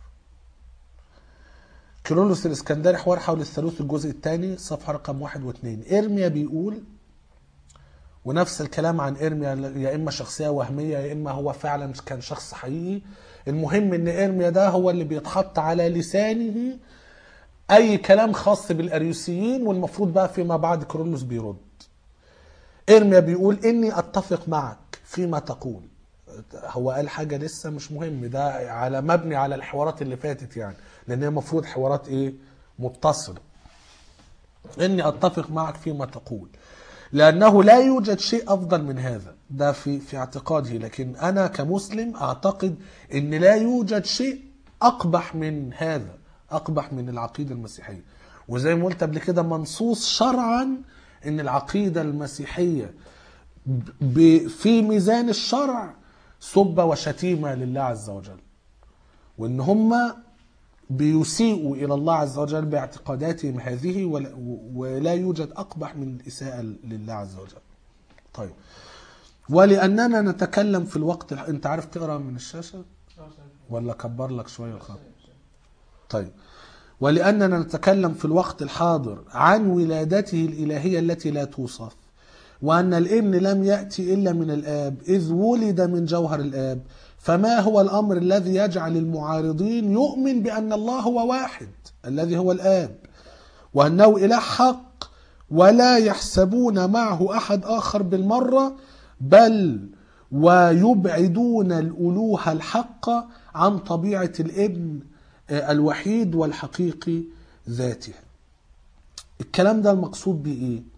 كيرلس الاسكندري حوار حول الثالوث الجزء الثاني صفحه رقم واحد واثنين ارميا بيقول ونفس الكلام عن ارميا يا اما شخصيه وهميه يا اما هو فعلا كان شخص حقيقي المهم ان ارميا ده هو اللي بيتحط على لسانه اي كلام خاص بالاريوسيين والمفروض بقى فيما بعد كرولوس بيرد ارميا بيقول اني اتفق معك فيما تقول هو قال حاجه لسه مش مهم ده على مبني على الحوارات اللي فاتت يعني لان هي المفروض حوارات ايه متصله اني اتفق معك فيما تقول لانه لا يوجد شيء افضل من هذا ده في في اعتقادي لكن انا كمسلم اعتقد ان لا يوجد شيء اقبح من هذا اقبح من العقيده المسيحيه وزي ما قلت قبل كده منصوص شرعا ان العقيده المسيحيه ب- في ميزان الشرع سب وشتيمه لله عز وجل وان هم بيسيئوا الى الله عز وجل باعتقاداتهم هذه ولا, ولا يوجد اقبح من الاساءه لله عز وجل. طيب ولاننا نتكلم في الوقت الح... انت عارف تقرا من الشاشه ولا كبر لك شويه الخط؟ طيب ولاننا نتكلم في الوقت الحاضر عن ولادته الالهيه التي لا توصف وأن الابن لم يأتي إلا من الآب إذ ولد من جوهر الآب فما هو الأمر الذي يجعل المعارضين يؤمن بأن الله هو واحد الذي هو الآب وأنه إله حق ولا يحسبون معه أحد آخر بالمرة بل ويبعدون الألوهة الحقة عن طبيعة الابن آه، الوحيد والحقيقي ذاته الكلام ده المقصود بيه ايه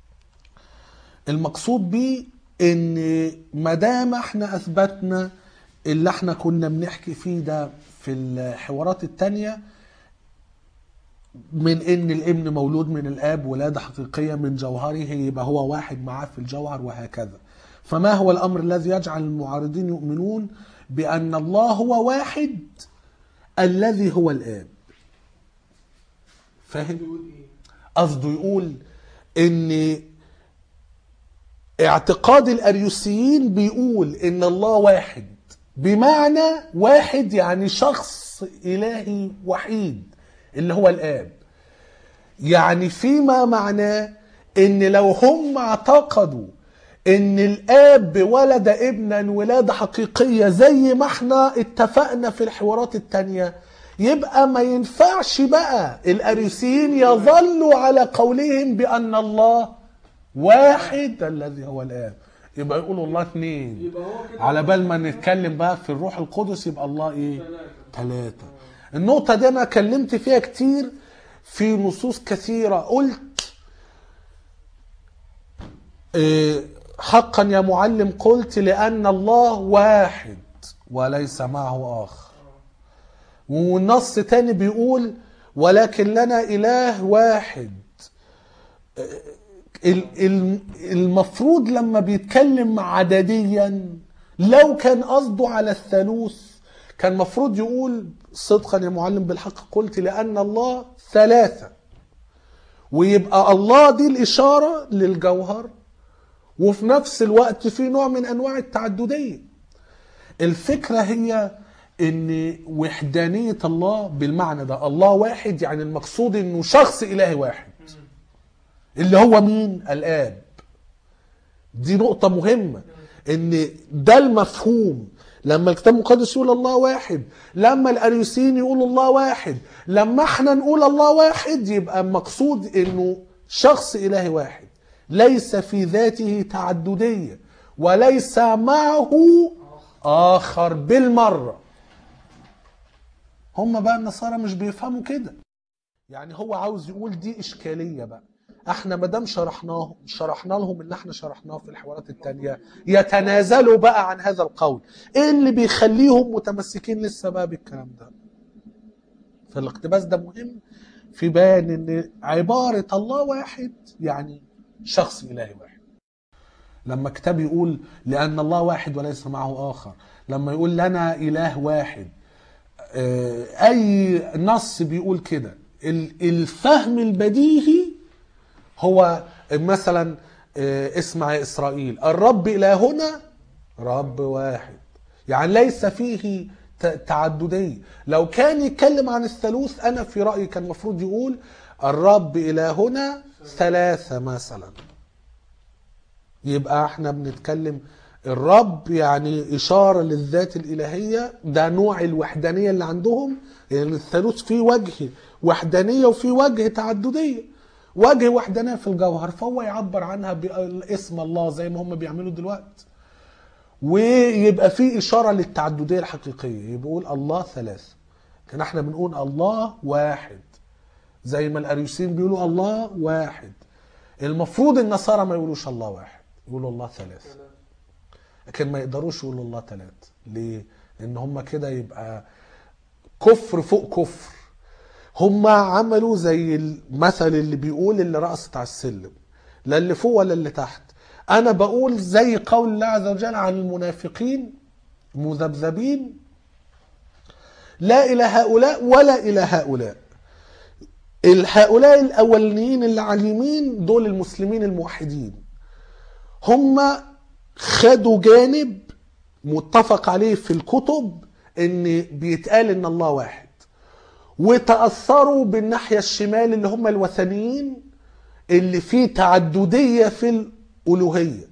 المقصود بيه ان ما دام احنا اثبتنا اللي احنا كنا بنحكي فيه ده في الحوارات التانية من ان الابن مولود من الاب ولاده حقيقيه من جوهره يبقى هو واحد معاه في الجوهر وهكذا فما هو الامر الذي يجعل المعارضين يؤمنون بان الله هو واحد الذي هو الاب فاهم يقول ايه قصده يقول ان اعتقاد الاريوسيين بيقول ان الله واحد بمعنى واحد يعني شخص الهي وحيد اللي هو الاب يعني فيما معناه ان لو هم اعتقدوا ان الاب ولد ابنا ولاده حقيقيه زي ما احنا اتفقنا في الحوارات التانيه يبقى ما ينفعش بقى الاريوسيين يظلوا على قولهم بان الله واحد الذي هو الاب يبقى يقولوا الله اثنين يبقى هو كده على بال ما نتكلم بقى في الروح القدس يبقى الله ايه ثلاثة. ثلاثة النقطة دي أنا كلمت فيها كتير في نصوص كثيرة قلت إيه، حقا يا معلم قلت لأن الله واحد وليس معه آخر والنص تاني بيقول ولكن لنا إله واحد ال- ال- المفروض لما بيتكلم عدديا لو كان قصده على الثالوث كان مفروض يقول صدقا يا معلم بالحق قلت لأن الله ثلاثة ويبقى الله دي الإشارة للجوهر وفي نفس الوقت في نوع من أنواع التعددية الفكرة هي ان وحدانية الله بالمعنى ده الله واحد يعني المقصود انه شخص الهي واحد اللي هو مين الاب دي نقطة مهمة ان ده المفهوم لما الكتاب المقدس يقول الله واحد لما الاريوسيين يقولوا الله واحد لما احنا نقول الله واحد يبقى المقصود انه شخص الهي واحد ليس في ذاته تعددية وليس معه اخر بالمره هم بقى النصارى مش بيفهموا كده يعني هو عاوز يقول دي اشكاليه بقى احنا ما دام شرحناه شرحنا لهم اللي احنا شرحناه في الحوارات التانية يتنازلوا بقى عن هذا القول ايه اللي بيخليهم متمسكين لسه بقى بالكلام ده فالاقتباس ده مهم في بيان ان عباره الله واحد يعني شخص الهي واحد لما كتاب يقول لان الله واحد وليس معه اخر لما يقول لنا اله واحد آه، اي نص بيقول كده ال- الفهم البديهي هو مثلا آه، اسمع يا اسرائيل الرب الهنا رب واحد يعني ليس فيه ت- تعددية لو كان يتكلم عن الثالوث انا في رايي كان المفروض يقول الرب الهنا ثلاثه مثلا يبقى احنا بنتكلم الرب يعني إشارة للذات الإلهية ده نوع الوحدانية اللي عندهم يعني الثالوث فيه وجه وحدانية وفيه وجه تعددية وجه وحدانية في الجوهر فهو يعبر عنها باسم الله زي ما هم بيعملوا دلوقتي ويبقى فيه إشارة للتعددية الحقيقية يبقى يقول الله ثلاثة كان احنا بنقول الله واحد زي ما الأريوسيين بيقولوا الله واحد المفروض النصارى ما يقولوش الله واحد يقولوا الله ثلاثة لكن ما يقدروش يقولوا الله ثلاثة ليه؟ لأن هم كده يبقى كفر فوق كفر هم عملوا زي المثل اللي بيقول اللي رقصت على السلم لا اللي فوق ولا اللي تحت أنا بقول زي قول الله عز وجل عن المنافقين مذبذبين لا إلى هؤلاء ولا إلى هؤلاء هؤلاء الأولين اللي على اليمين دول المسلمين الموحدين هم خدوا جانب متفق عليه في الكتب ان بيتقال ان الله واحد وتأثروا بالناحية الشمال اللي هم الوثنيين اللي فيه تعددية في الألوهية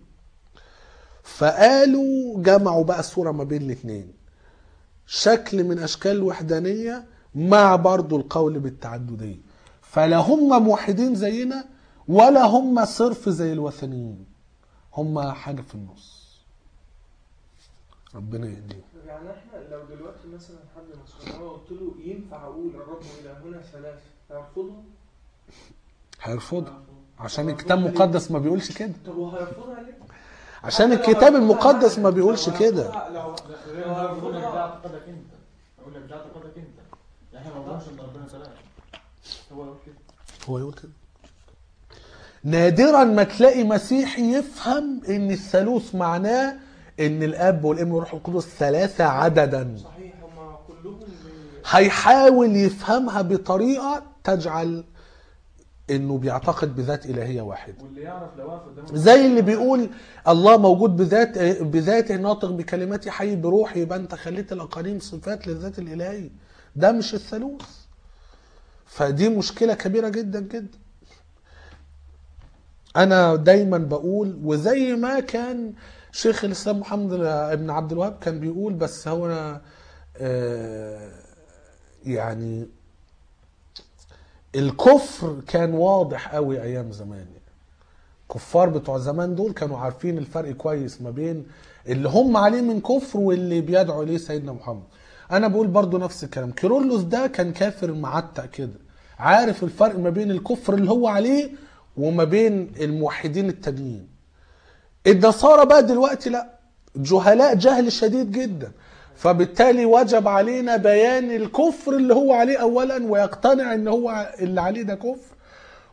فقالوا جمعوا بقى الصورة ما بين الاثنين شكل من أشكال الوحدانية مع برضو القول بالتعددية فلا هم موحدين زينا ولا هم صرف زي الوثنيين هم حاجة في النص ربنا يهديهم يعني احنا لو دلوقتي مثلا حد نصراني قلت له ينفع اقول الرب الهنا ثلاثة هيرفضها؟ هيرفضها عشان الكتاب المقدس ما بيقولش كده طب وهيرفضها ليه؟ عشان الكتاب المقدس ما بيقولش كده لو غير ده بيقول لك ده اعتقادك انت اقول لك ده اعتقادك انت احنا ما بنقولش ان ربنا ثلاثة هو يقول كده هو يقول كده نادرا ما تلاقي مسيحي يفهم ان الثالوث معناه ان الاب والابن والروح القدس ثلاثة عددا صحيح هما كلهم بي... هيحاول يفهمها بطريقة تجعل انه بيعتقد بذات الهية واحدة واللي يعرف لو واقف قدامه زي اللي بيقول الله موجود بذات بذاته ناطق بكلماتي حي بروحي يبقى انت خليت الاقانيم صفات للذات الالهيه ده مش الثالوث فدي مشكله كبيره جدا جدا انا دايما بقول وزي ما كان شيخ الاسلام محمد ابن عبد الوهاب كان بيقول بس هو أنا آه، يعني الكفر كان واضح قوي ايام زمان يعني. الكفار بتوع زمان دول كانوا عارفين الفرق كويس ما بين اللي هم عليه من كفر واللي بيدعو اليه سيدنا محمد انا بقول برضو نفس الكلام كيرلس ده كان كافر معتق كده عارف الفرق ما بين الكفر اللي هو عليه وما بين الموحدين التانيين النصارى بقى دلوقتي لا جهلاء جهل شديد جدا فبالتالي وجب علينا بيان الكفر اللي هو عليه اولا ويقتنع ان هو اللي عليه ده كفر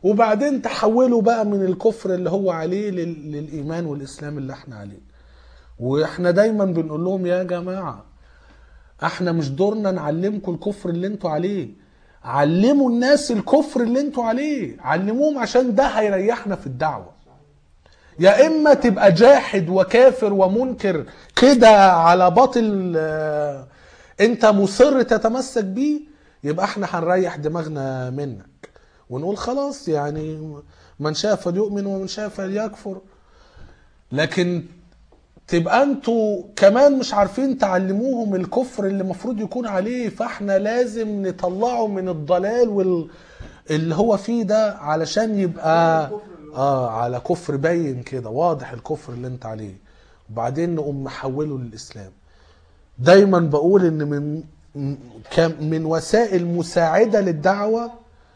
وبعدين تحولوا بقى من الكفر اللي هو عليه لل- للايمان والاسلام اللي احنا عليه واحنا دايما بنقول لهم يا جماعه احنا مش دورنا نعلمكم الكفر اللي انتوا عليه علموا الناس الكفر اللي انتوا عليه علموهم عشان ده هيريحنا في الدعوه يا اما تبقى جاحد وكافر ومنكر كده على باطل آه، انت مصر تتمسك بيه يبقى احنا هنريح دماغنا منك ونقول خلاص يعني من شاء فليؤمن ومن شاء فليكفر لكن تبقى انتوا كمان مش عارفين تعلموهم الكفر اللي المفروض يكون عليه فاحنا لازم نطلعه من الضلال وال اللي هو فيه ده علشان يبقى اه على كفر باين كده واضح الكفر اللي انت عليه وبعدين نقوم محوله للاسلام دايما بقول ان من م- كم- من وسائل مساعده للدعوه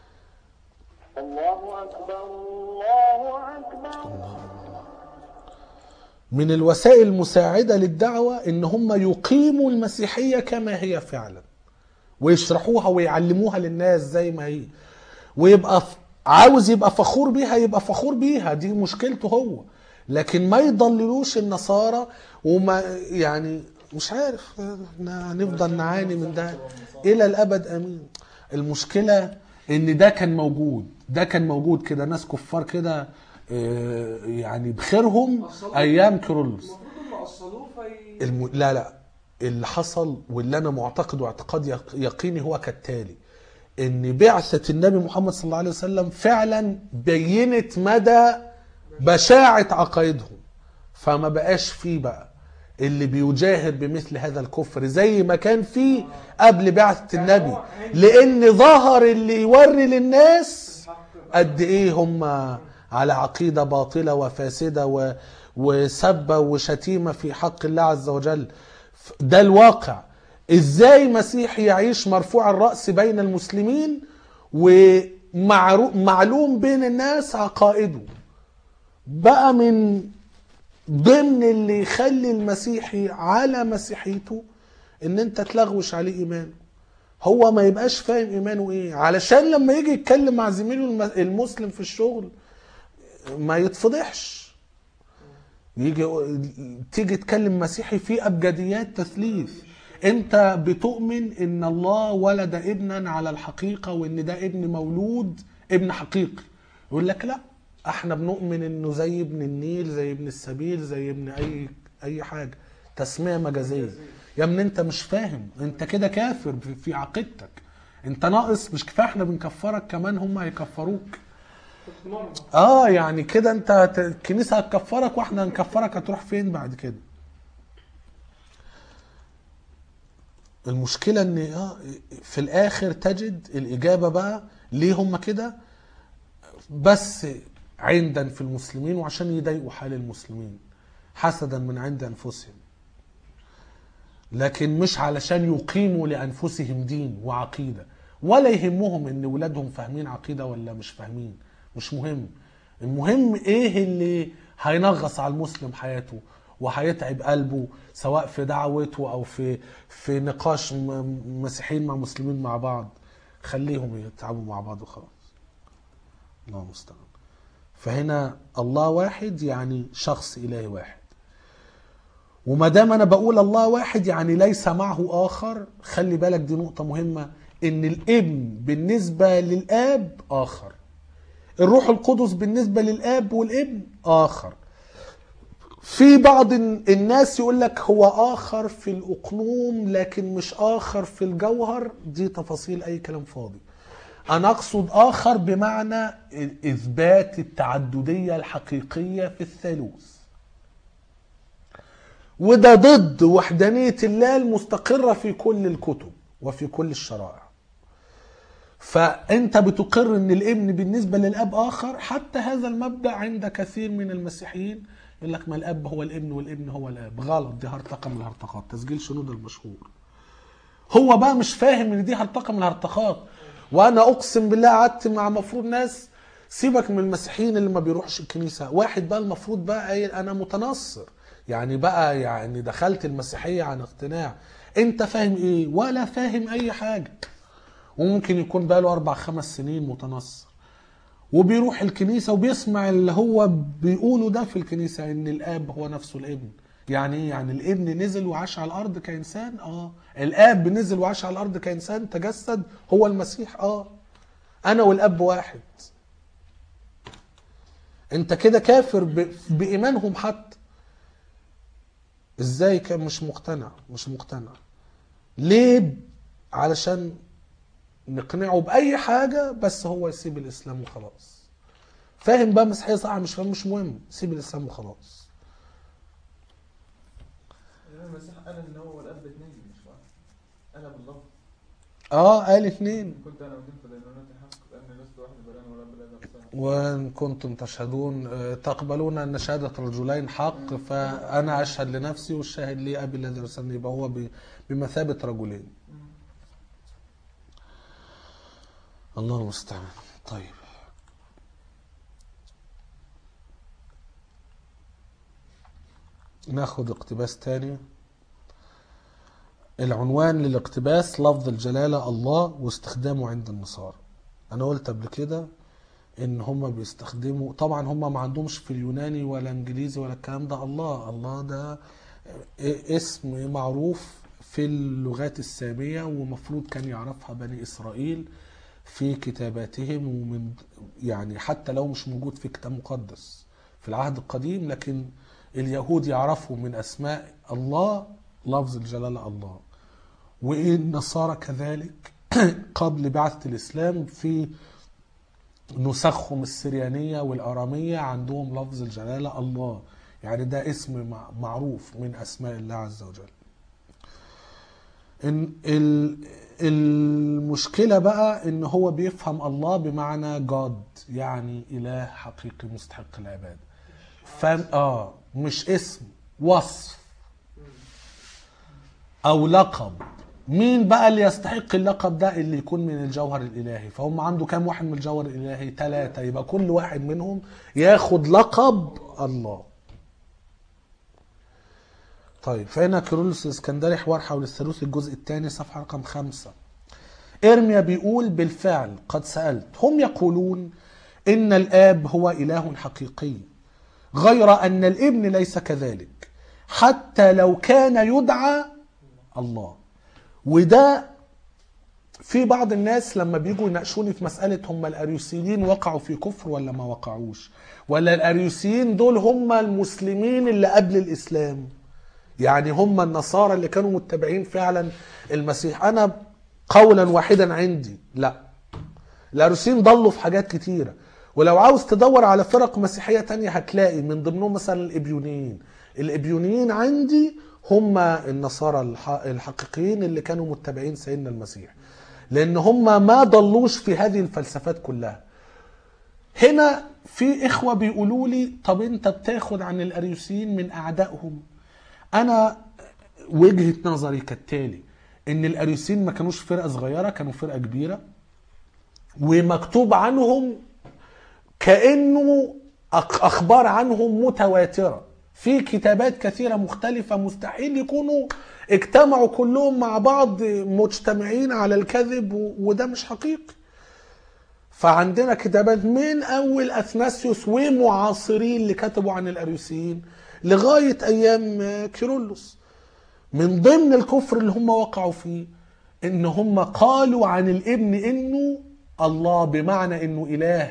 الله أكبر الله أكبر من الوسائل المساعدة للدعوة إن هم يقيموا المسيحية كما هي فعلا ويشرحوها ويعلموها للناس زي ما هي ويبقى ف- عاوز يبقى فخور بيها يبقى فخور بيها دي مشكلته هو لكن ما يضللوش النصارى وما يعني مش عارف احنا هنفضل نعاني من ده الى الابد امين المشكله ان ده كان موجود ده كان موجود كده ناس كفار كده آه، يعني بخيرهم ايام كيرلس المفروض انه اصلوه في الم... لا لا اللي حصل واللي انا معتقد واعتقاد يق- يقيني هو كالتالي ان بعثة النبي محمد صلى الله عليه وسلم فعلا بينت مدى بشاعة عقائدهم فما بقاش فيه بقى اللي بيجاهر بمثل هذا الكفر زي ما كان فيه قبل بعثة النبي لان ظهر اللي يوري للناس قد ايه هم على عقيده باطله وفاسده و... وسبه وشتيمه في حق الله عز وجل ف- ده الواقع ازاي مسيحي يعيش مرفوع الراس بين المسلمين ومعلوم بين الناس عقائده بقى من ضمن اللي يخلي المسيحي على مسيحيته ان انت تلغوش عليه ايمانه هو ما يبقاش فاهم ايمانه ايه علشان لما يجي يتكلم مع زميله الم- المسلم في الشغل ما يتفضحش يجي تيجي تكلم مسيحي في ابجديات تثليث انت بتؤمن ان الله ولد ابنا على الحقيقه وان ده ابن مولود ابن حقيقي يقول لك لا احنا بنؤمن انه زي ابن النيل زي ابن السبيل زي ابن اي اي حاجه تسميه مجازيه يا ابني انت مش فاهم انت كده كافر في- في عقيدتك انت ناقص مش كفايه احنا بنكفرك كمان هم هيكفروك تتمرمط اه يعني كده انت هت- الكنيسه هتكفرك واحنا هنكفرك هتروح فين بعد كده المشكله ان اه في الاخر تجد الاجابه بقى ليه هم كده بس عندا في المسلمين وعشان يضايقوا حال المسلمين حسدا من عند انفسهم لكن مش علشان يقيموا لانفسهم دين وعقيده ولا يهمهم ان ولادهم فاهمين عقيده ولا مش فاهمين مش مهم المهم ايه اللي هينغص على المسلم حياته وهيتعب قلبه سواء في دعوته او في في نقاش م- مسيحيين مع مسلمين مع بعض خليهم يتعبوا مع بعض وخلاص الله المستعان فهنا الله واحد يعني شخص الهي واحد وما دام انا بقول الله واحد يعني ليس معه اخر خلي بالك دي نقطه مهمه ان الابن بالنسبه للاب اخر الروح القدس بالنسبه للاب والابن اخر في بعض الناس يقول لك هو اخر في الاقنوم لكن مش اخر في الجوهر دي تفاصيل اي كلام فاضي انا اقصد اخر بمعنى اثبات التعدديه الحقيقيه في الثالوث وده ضد وحدانيه الله المستقره في كل الكتب وفي كل الشرائع فانت بتقر ان الابن بالنسبه للاب اخر حتى هذا المبدا عند كثير من المسيحيين يقول لك ما الاب هو الابن والابن هو الاب غلط دي هرطقه من الهرطقات تسجيل شنود المشهور هو بقى مش فاهم ان دي هرطقه من الهرطقات وانا اقسم بالله قعدت مع مفروض ناس سيبك من المسيحيين اللي ما بيروحش الكنيسه واحد بقى المفروض بقى قايل انا متنصر يعني بقى يعني دخلت المسيحيه عن اقتناع انت فاهم ايه ولا فاهم اي حاجه وممكن يكون بقى له اربع خمس سنين متنصر وبيروح الكنيسه وبيسمع اللي هو بيقوله ده في الكنيسه ان الاب هو نفسه الابن يعني ايه يعني الابن نزل وعاش على الارض كانسان اه الاب نزل وعاش على الارض كانسان تجسد هو المسيح اه انا والاب واحد انت كده كافر ب... بايمانهم حتى ازاي كان مش مقتنع مش مقتنع ليه علشان نقنعه باي حاجه بس هو يسيب الاسلام وخلاص فاهم بقى مسيحيه صح مش فاهم مش مهم سيب الاسلام وخلاص يعني المسيح قال ان هو الاب اتنين مش واحد قالها باللفظ اه قال اتنين كنت انا ودين فدينونات حق لاني لست واحد بل انا ولا بلا نفسنا وان كنتم تشهدون آه، تقبلون ان شهاده رجلين حق فانا اشهد لنفسي والشاهد لي ابي الذي ارسلني يبقى هو ب- بمثابه رجلين الله المستعان طيب ناخد اقتباس تاني العنوان للاقتباس لفظ الجلالة الله واستخدامه عند النصارى انا قلت قبل كده ان هم بيستخدموا طبعا هم ما عندهمش في اليوناني ولا انجليزي ولا الكلام ده الله الله ده اسم معروف في اللغات السامية ومفروض كان يعرفها بني اسرائيل في كتاباتهم ومن يعني حتى لو مش موجود في كتاب مقدس في العهد القديم لكن اليهود يعرفوا من اسماء الله لفظ الجلالة الله والنصارى كذلك قبل بعثة الإسلام في نسخهم السريانية والأرامية عندهم لفظ الجلالة الله يعني ده اسم مع- معروف من أسماء الله عز وجل إن ال- المشكلة بقى إن هو بيفهم الله بمعنى جاد يعني إله حقيقي مستحق العبادة فاهم اه مش اسم وصف او لقب مين بقى اللي يستحق اللقب ده اللي يكون من الجوهر الالهي فهم عنده كام واحد من الجوهر الالهي ثلاثة يبقى كل واحد منهم ياخد لقب الله طيب فهنا كيرلس الاسكندري حوار حول الثالوث الجزء الثاني صفحة رقم خمسة ارميا بيقول بالفعل قد سألت هم يقولون إن الآب هو إله حقيقي غير أن الابن ليس كذلك حتى لو كان يدعى الله وده في بعض الناس لما بيجوا يناقشوني في مسألة هم الأريوسيين وقعوا في كفر ولا ما وقعوش ولا الأريوسيين دول هم المسلمين اللي قبل الإسلام يعني هم النصارى اللي كانوا متبعين فعلا المسيح أنا قولا واحدا عندي لا الأريوسيين ضلوا في حاجات كتيرة ولو عاوز تدور على فرق مسيحية تانية هتلاقي من ضمنهم مثلا الإبيونيين الإبيونيين عندي هم النصارى الح- الحقيقيين اللي كانوا متبعين سيدنا المسيح لأن هم ما ضلوش في هذه الفلسفات كلها هنا في إخوة بيقولوا لي طب أنت بتاخد عن الأريوسيين من أعدائهم أنا وجهة نظري كالتالي إن الأريوسيين ما كانوش فرقة صغيرة كانوا فرقة كبيرة ومكتوب عنهم كانه أخ- اخبار عنهم متواتره في كتابات كثيره مختلفه مستحيل يكونوا اجتمعوا كلهم مع بعض مجتمعين على الكذب و- وده مش حقيقي فعندنا كتابات من اول اثناسيوس ومعاصرين اللي كتبوا عن الاريوسيين لغايه ايام كيرلس من ضمن الكفر اللي هم وقعوا فيه ان هم قالوا عن الابن انه الله بمعنى انه اله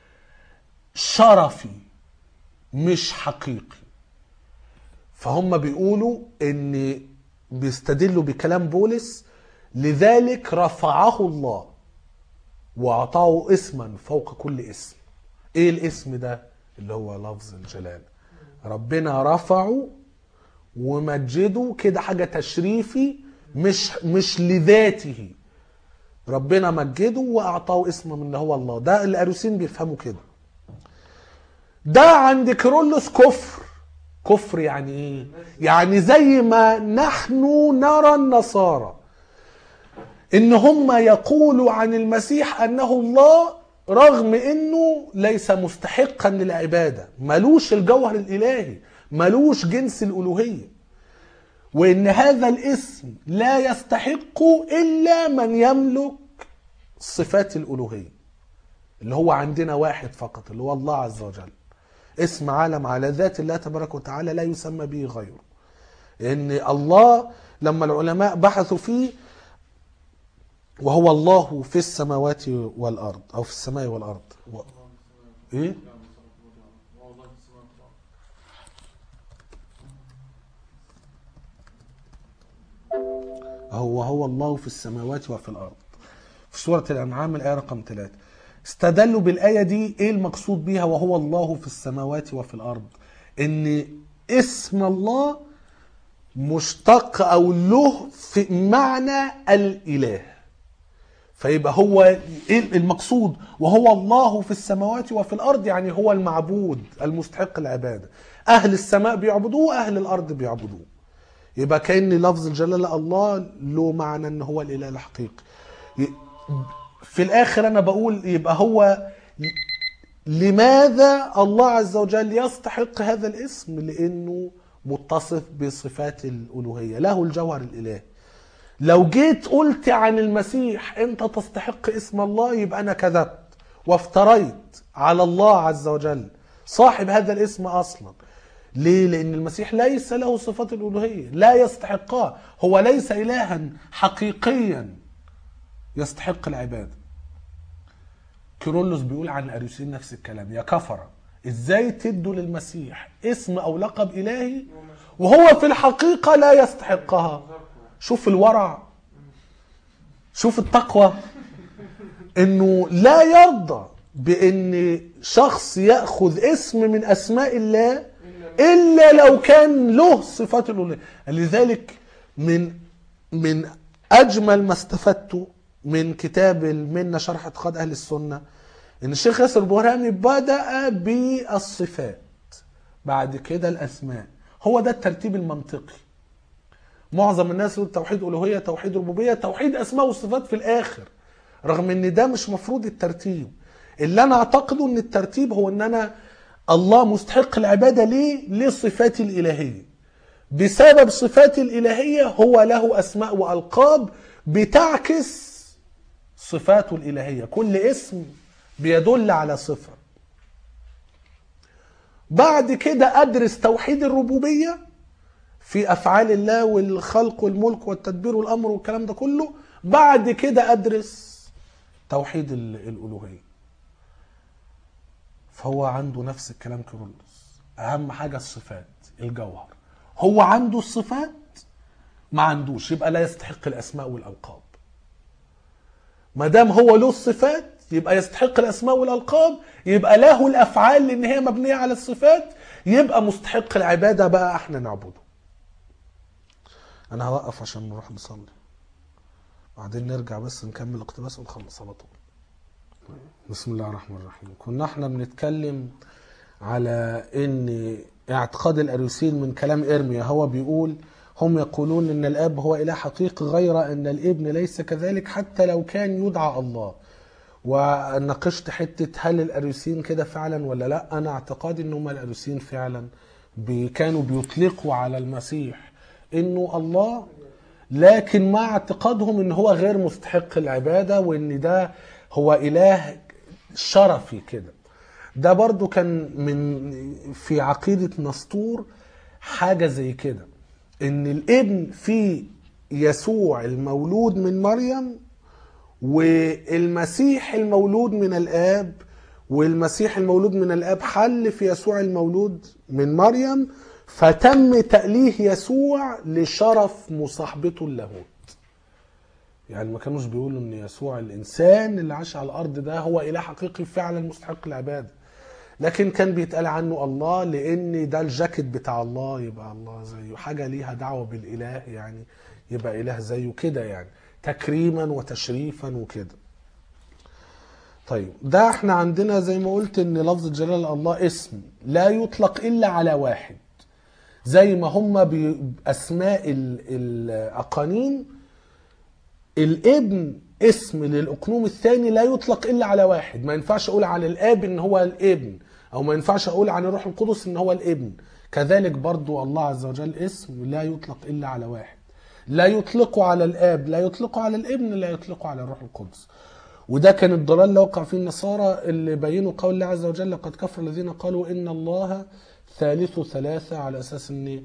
شرفي مش حقيقي فهم بيقولوا ان بيستدلوا بكلام بولس لذلك رفعه الله واعطاه اسما فوق كل اسم ايه الاسم ده اللي هو لفظ الجلال ربنا رفعه ومجده كده حاجه تشريفي مش مش لذاته ربنا مجده واعطاه اسم من اللي هو الله ده الاريوسيين بيفهموا كده ده عند كيرلس كفر كفر يعني ايه يعني زي ما نحن نرى النصارى ان هم يقولوا عن المسيح انه الله رغم انه ليس مستحقا للعباده ملوش الجوهر الالهي ملوش جنس الالوهيه وان هذا الاسم لا يستحق الا من يملك صفات الالوهيه اللي هو عندنا واحد فقط اللي هو الله عز وجل اسم عالم على ذات الله تبارك وتعالى لا يسمى به غيره ان الله لما العلماء بحثوا فيه وهو الله في السماوات والارض او في السماء والارض و... ايه هو هو الله في السماوات وفي الارض في سوره الانعام الايه رقم ثلاثة استدلوا بالايه دي ايه المقصود بيها وهو الله في السماوات وفي الارض ان اسم الله مشتق او له في معنى الاله فيبقى هو إيه المقصود وهو الله في السماوات وفي الارض يعني هو المعبود المستحق العباده اهل السماء بيعبدوه واهل الارض بيعبدوه يبقى كان لفظ الجلاله الله له معنى ان هو الاله الحقيقي ي- في الاخر انا بقول يبقى هو لماذا الله عز وجل يستحق هذا الاسم لانه متصف بصفات الالوهيه له الجوهر الالهي لو جيت قلت عن المسيح انت تستحق اسم الله يبقى انا كذبت وافتريت على الله عز وجل صاحب هذا الاسم اصلا ليه لان المسيح ليس له صفات الالوهيه لا يستحقها هو ليس الها حقيقيا يستحق العباده كيرلس بيقول عن الاريوسيين نفس الكلام يا كفره ازاي تدوا للمسيح اسم او لقب الهي وهو في الحقيقه لا يستحقها شوف الورع شوف التقوى انه لا يرضى بان شخص ياخذ اسم من اسماء الله الا لو كان له صفات الالوهيه لذلك من من اجمل ما استفدته من كتاب المنه شرح اعتقاد اهل السنه ان الشيخ ياسر البرهامي بدا بالصفات بعد كده الاسماء هو ده الترتيب المنطقي معظم الناس يقول توحيد الوهيه توحيد ربوبيه توحيد اسماء وصفات في الاخر رغم ان ده مش مفروض الترتيب اللي انا اعتقده ان الترتيب هو ان انا الله مستحق العباده ليه لصفات الالهيه بسبب صفات الالهيه هو له اسماء والقاب بتعكس صفاته الالهيه كل اسم بيدل على صفه بعد كده ادرس توحيد الربوبيه في افعال الله والخلق والملك والتدبير والامر والكلام ده كله بعد كده ادرس توحيد ال- الالوهيه فهو عنده نفس الكلام كيرلس اهم حاجه الصفات الجوهر هو عنده الصفات ما عندوش يبقى لا يستحق الاسماء والالقاب ما دام هو له الصفات يبقى يستحق الاسماء والالقاب يبقى له الافعال لان هي مبنيه على الصفات يبقى مستحق العباده بقى احنا نعبده انا هوقف عشان نروح نصلي بعدين نرجع بس نكمل الاقتباس ونخلص على طول بسم الله الرحمن الرحيم كنا احنا بنتكلم على ان اعتقاد الاريوسيين من كلام ارميا هو بيقول هم يقولون ان الاب هو اله حقيقي غير ان الابن ليس كذلك حتى لو كان يدعى الله وناقشت حته هل الاريوسيين كده فعلا ولا لا انا اعتقادي ان هم الاريوسيين فعلا بي كانوا بيطلقوا على المسيح انه الله لكن مع اعتقادهم ان هو غير مستحق العباده وان ده هو اله شرفي كده ده برضو كان من في عقيده نسطور حاجه زي كده ان الابن في يسوع المولود من مريم والمسيح المولود من الاب والمسيح المولود من الاب حل في يسوع المولود من مريم فتم تأليه يسوع لشرف مصاحبته اللاهوت يعني ما كانوش بيقولوا ان يسوع الانسان اللي عاش على الارض ده هو اله حقيقي فعلا مستحق العباده لكن كان بيتقال عنه الله لان ده الجاكيت بتاع الله يبقى الله زيه حاجه ليها دعوه بالاله يعني يبقى اله زيه كده يعني تكريما وتشريفا وكده طيب ده احنا عندنا زي ما قلت ان لفظ جلال الله اسم لا يطلق الا على واحد زي ما هم باسماء ال- الاقانيم الابن اسم للاقنوم الثاني لا يطلق الا على واحد ما ينفعش اقول على الاب ان هو الابن او ما ينفعش اقول عن الروح القدس ان هو الابن كذلك برضو الله عز وجل اسم لا يطلق الا على واحد لا يطلقه على الاب لا يطلقه على الابن لا يطلقه على الروح القدس وده كان الضلال اللي وقع فيه النصارى اللي بينوا قول الله عز وجل قد كفر الذين قالوا ان الله ثالث ثلاثة على اساس ان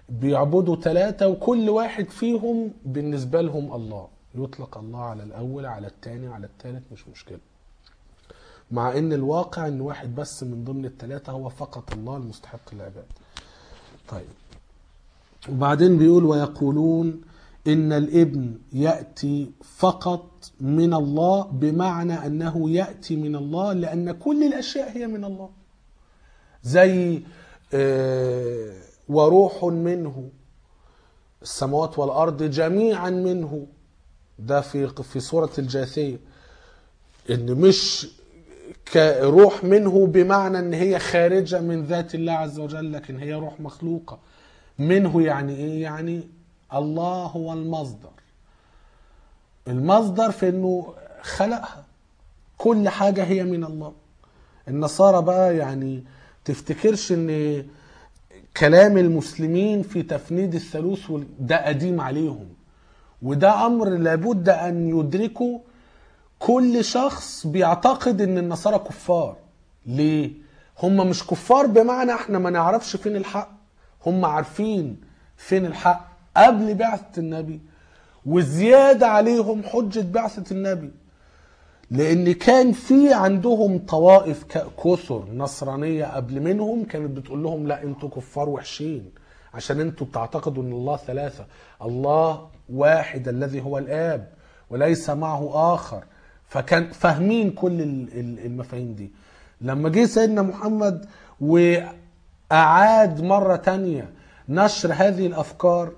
بيعبدوا ثلاثة وكل واحد فيهم بالنسبة لهم الله يطلق الله على الأول على الثاني على الثالث مش مشكلة مع ان الواقع ان واحد بس من ضمن الثلاثة هو فقط الله المستحق للعباد طيب وبعدين بيقول ويقولون ان الابن ياتي فقط من الله بمعنى انه ياتي من الله لان كل الاشياء هي من الله زي آه، وروح منه السماوات والارض جميعا منه ده في في سوره الجاثيه ان مش كروح منه بمعنى ان هي خارجه من ذات الله عز وجل لكن هي روح مخلوقه منه يعني ايه يعني الله هو المصدر المصدر في انه خلقها كل حاجه هي من الله النصارى بقى يعني تفتكرش ان كلام المسلمين في تفنيد الثالوث وال- ده قديم عليهم وده امر لابد ان يدركه كل شخص بيعتقد ان النصارى كفار ليه هم مش كفار بمعنى احنا ما نعرفش فين الحق هم عارفين فين الحق قبل بعثة النبي وزيادة عليهم حجة بعثة النبي لان كان في عندهم طوائف ك- كثر نصرانية قبل منهم كانت بتقول لهم لا انتوا كفار وحشين عشان انتوا بتعتقدوا ان الله ثلاثة الله واحد الذي هو الاب وليس معه اخر فكان فاهمين كل ال- ال- المفاهيم دي لما جه سيدنا محمد واعاد مرة تانية نشر هذه الافكار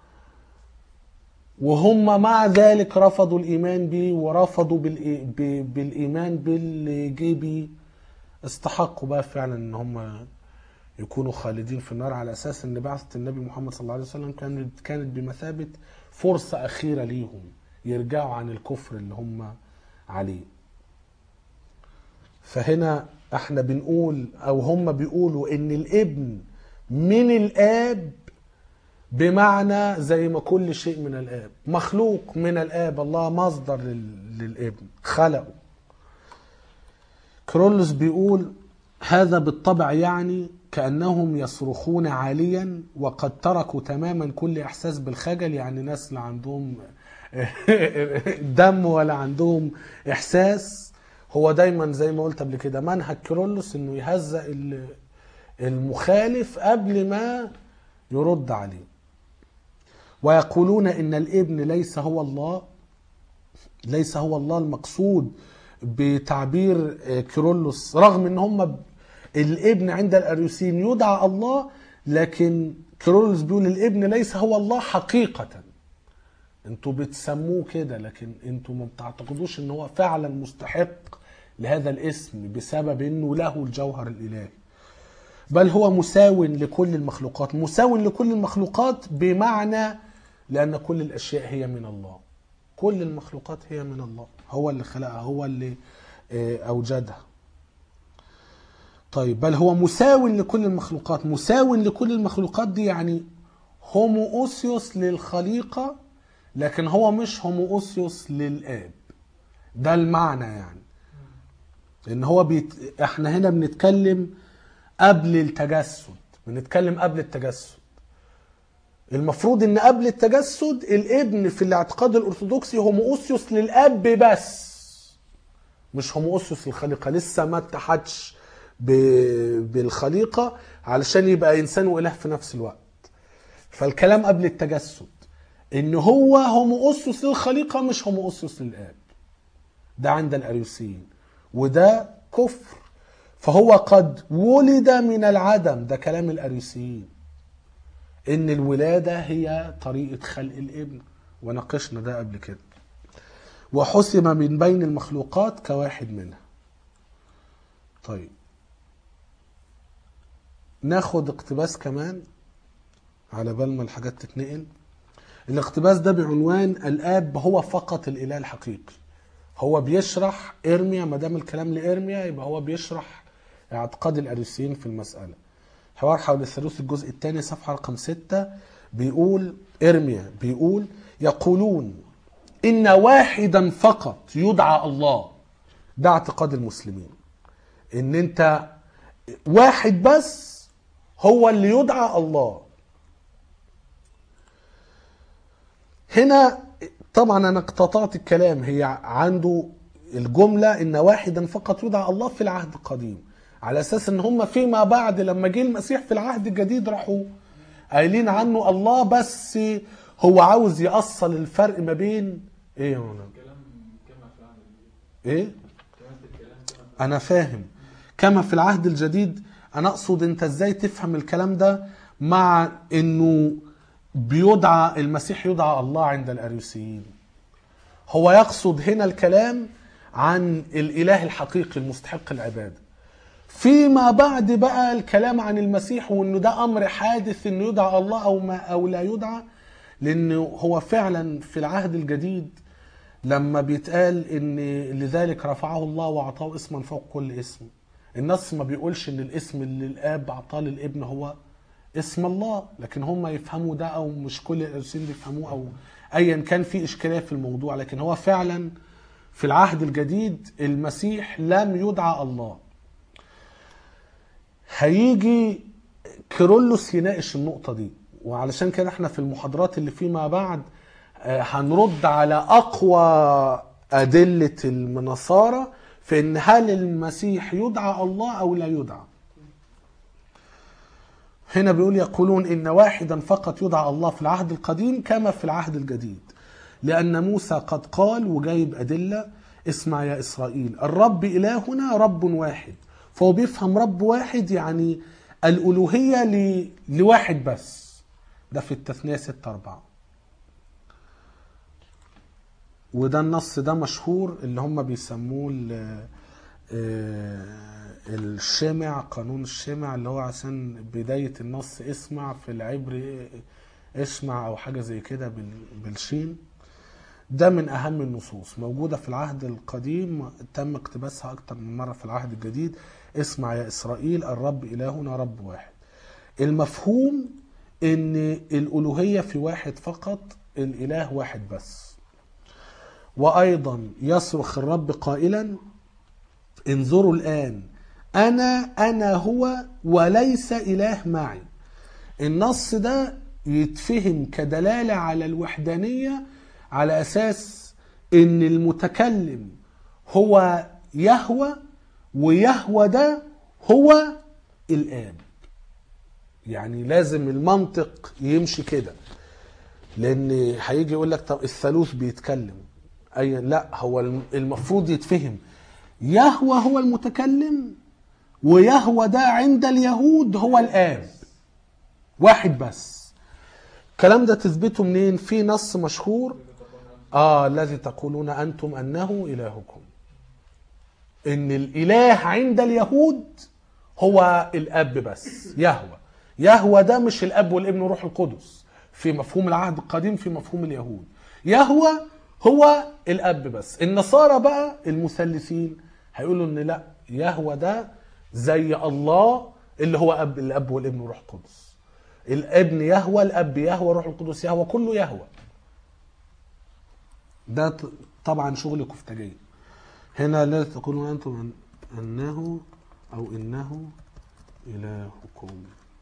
وهم مع ذلك رفضوا الايمان به ورفضوا بالإي- ب- بالايمان باللي جه بيه استحقوا بقى فعلا ان هم يكونوا خالدين في النار على اساس ان بعثه النبي محمد صلى الله عليه وسلم كانت كانت بمثابه فرصه اخيره ليهم يرجعوا عن الكفر اللي هم عليه. فهنا احنا بنقول او هم بيقولوا ان الابن من الاب بمعنى زي ما كل شيء من الاب مخلوق من الاب الله مصدر لل- للابن خلقه كرولوس بيقول هذا بالطبع يعني كأنهم يصرخون عاليا وقد تركوا تماما كل إحساس بالخجل يعني ناس لا عندهم دم ولا عندهم إحساس هو دايما زي ما قلت قبل كده منهج كرولوس إنه يهزأ ال- المخالف قبل ما يرد عليه ويقولون إن الابن ليس هو الله ليس هو الله المقصود بتعبير آه، كيرلس رغم ان هم ب- الابن عند الاريوسيين يدعى الله لكن كيرلس بيقول الابن ليس هو الله حقيقة انتوا بتسموه كده لكن انتوا ما بتعتقدوش ان هو فعلا مستحق لهذا الاسم بسبب انه له الجوهر الالهي بل هو مساو لكل المخلوقات مساو لكل المخلوقات بمعنى لان كل الاشياء هي من الله كل المخلوقات هي من الله هو اللي خلقها هو اللي آه، اوجدها طيب بل هو مساو لكل المخلوقات مساو لكل المخلوقات دي يعني هومووسيوس للخليقة لكن هو مش هومووسيوس للآب ده المعنى يعني ان هو بيت... احنا هنا بنتكلم قبل التجسد بنتكلم قبل التجسد المفروض ان قبل التجسد الابن في الاعتقاد الارثوذكسي هومووسيوس للاب بس مش هومووسيوس للخليقه لسه ما اتحدش ب- بالخليقه علشان يبقى انسان واله في نفس الوقت فالكلام قبل التجسد ان هو هومووسيوس للخليقه مش هومووسيوس للاب ده عند الاريوسيين وده كفر فهو قد ولد من العدم ده كلام الاريوسيين ان الولاده هي طريقه خلق الابن وناقشنا ده قبل كده وحسم من بين المخلوقات كواحد منها طيب ناخد اقتباس كمان على بال ما الحاجات تتنقل الاقتباس ده بعنوان الاب هو فقط الاله الحقيقي هو بيشرح ارميا ما دام الكلام لارميا يبقى هو بيشرح اعتقاد الاريوسيين في المساله حوار حول الثالوث الجزء الثاني صفحه رقم ستة بيقول ارميا بيقول يقولون ان واحدا فقط يدعى الله ده اعتقاد المسلمين ان انت واحد بس هو اللي يدعى الله هنا طبعا انا اقتطعت الكلام هي عنده الجمله ان واحدا فقط يدعى الله في العهد القديم على اساس ان هم فيما بعد لما جه المسيح في العهد الجديد راحوا قايلين عنه الله بس هو عاوز يأصل الفرق ما بين ايه يا مولانا؟ كلام كما في العهد الجديد ايه كلام في الكلام كما في انا فاهم كما في العهد الجديد انا اقصد انت ازاي تفهم الكلام ده مع انه بيدعى المسيح يدعى الله عند الاريوسيين هو يقصد هنا الكلام عن الاله الحقيقي المستحق العباده فيما بعد بقى الكلام عن المسيح وانه ده امر حادث انه يدعى الله او ما او لا يدعى لانه هو فعلا في العهد الجديد لما بيتقال ان لذلك رفعه الله واعطاه اسما فوق كل اسم النص ما بيقولش ان الاسم اللي الاب اعطاه للابن هو اسم الله لكن هم يفهموا ده او مش كل الارسين بيفهموه او ايا كان في اشكاليه في الموضوع لكن هو فعلا في العهد الجديد المسيح لم يدعى الله هيجي كيرلس يناقش النقطة دي وعلشان كده احنا في المحاضرات اللي فيما بعد آه، هنرد على أقوى أدلة النصارى في إن هل المسيح يدعى الله أو لا يدعى هنا بيقول يقولون إن واحدا فقط يدعى الله في العهد القديم كما في العهد الجديد لأن موسى قد قال وجايب أدلة اسمع يا إسرائيل الرب إلهنا رب واحد فهو بيفهم رب واحد يعني الألوهية ل... لواحد بس ده في التثنية ستة أربعة وده النص ده مشهور اللي هم بيسموه ال- آه، الشمع قانون الشمع اللي هو عشان بداية النص اسمع في العبري اسمع أو حاجة زي كده بال- بالشين ده من أهم النصوص موجودة في العهد القديم تم اقتباسها أكتر من مرة في العهد الجديد اسمع يا إسرائيل الرب إلهنا رب واحد المفهوم إن الألوهية في واحد فقط الإله واحد بس وأيضا يصرخ الرب قائلا انظروا الآن أنا أنا هو وليس إله معي النص ده يتفهم كدلالة على الوحدانية على أساس إن المتكلم هو يهوى ويهوى ده هو الآب يعني لازم المنطق يمشي كده لأن هيجي يقول لك طب الثالوث بيتكلم أي لا هو المفروض يتفهم يهوى هو المتكلم ويهوى ده عند اليهود هو الآب واحد بس الكلام ده تثبته منين في نص مشهور اه الذي تقولون انتم انه الهكم ان الاله عند اليهود هو الاب بس يهوى يهوى ده مش الاب والابن والروح القدس في مفهوم العهد القديم في مفهوم اليهود يهوى هو الاب بس النصارى بقى المثلثين هيقولوا ان لا يهوى ده زي الله اللي هو اب الاب والابن والروح القدس الابن يهوى الاب يهوى الروح القدس يهوى كله يهوى ده ط- طبعا شغل كفتاجية هنا لا تقولون انتم أن- انه او انه الهكم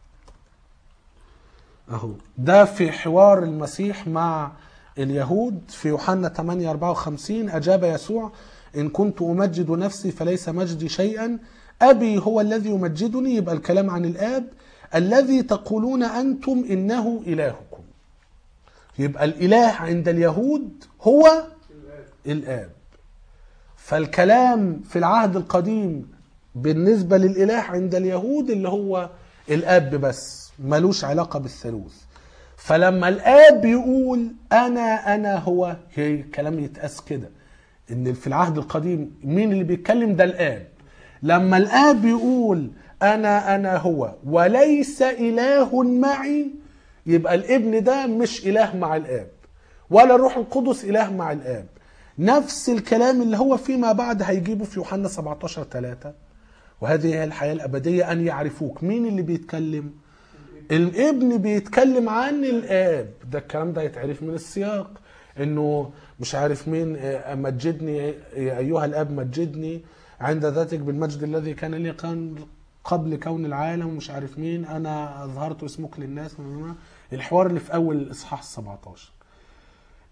اهو ده في حوار المسيح مع اليهود في يوحنا 8 54 اجاب يسوع ان كنت امجد نفسي فليس مجدي شيئا ابي هو الذي يمجدني يبقى الكلام عن الاب الذي تقولون انتم انه الهكم يبقى الاله عند اليهود هو الاب فالكلام في العهد القديم بالنسبه للاله عند اليهود اللي هو الاب بس ملوش علاقه بالثالوث فلما الاب يقول انا انا هو هي الكلام يتقاس كده ان في العهد القديم مين اللي بيتكلم ده الاب لما الاب يقول انا انا هو وليس اله معي يبقى الابن ده مش اله مع الاب ولا الروح القدس اله مع الاب نفس الكلام اللي هو فيما بعد هيجيبه في يوحنا 17 3 وهذه هي الحياه الابديه ان يعرفوك مين اللي بيتكلم الابن بيتكلم عن الاب ده الكلام ده يتعرف من السياق انه مش عارف مين آه، مجدني يا ايها الاب مجدني عند ذاتك بالمجد الذي كان لي كان قبل كون العالم ومش عارف مين انا اظهرت اسمك للناس الحوار اللي في اول الاصحاح 17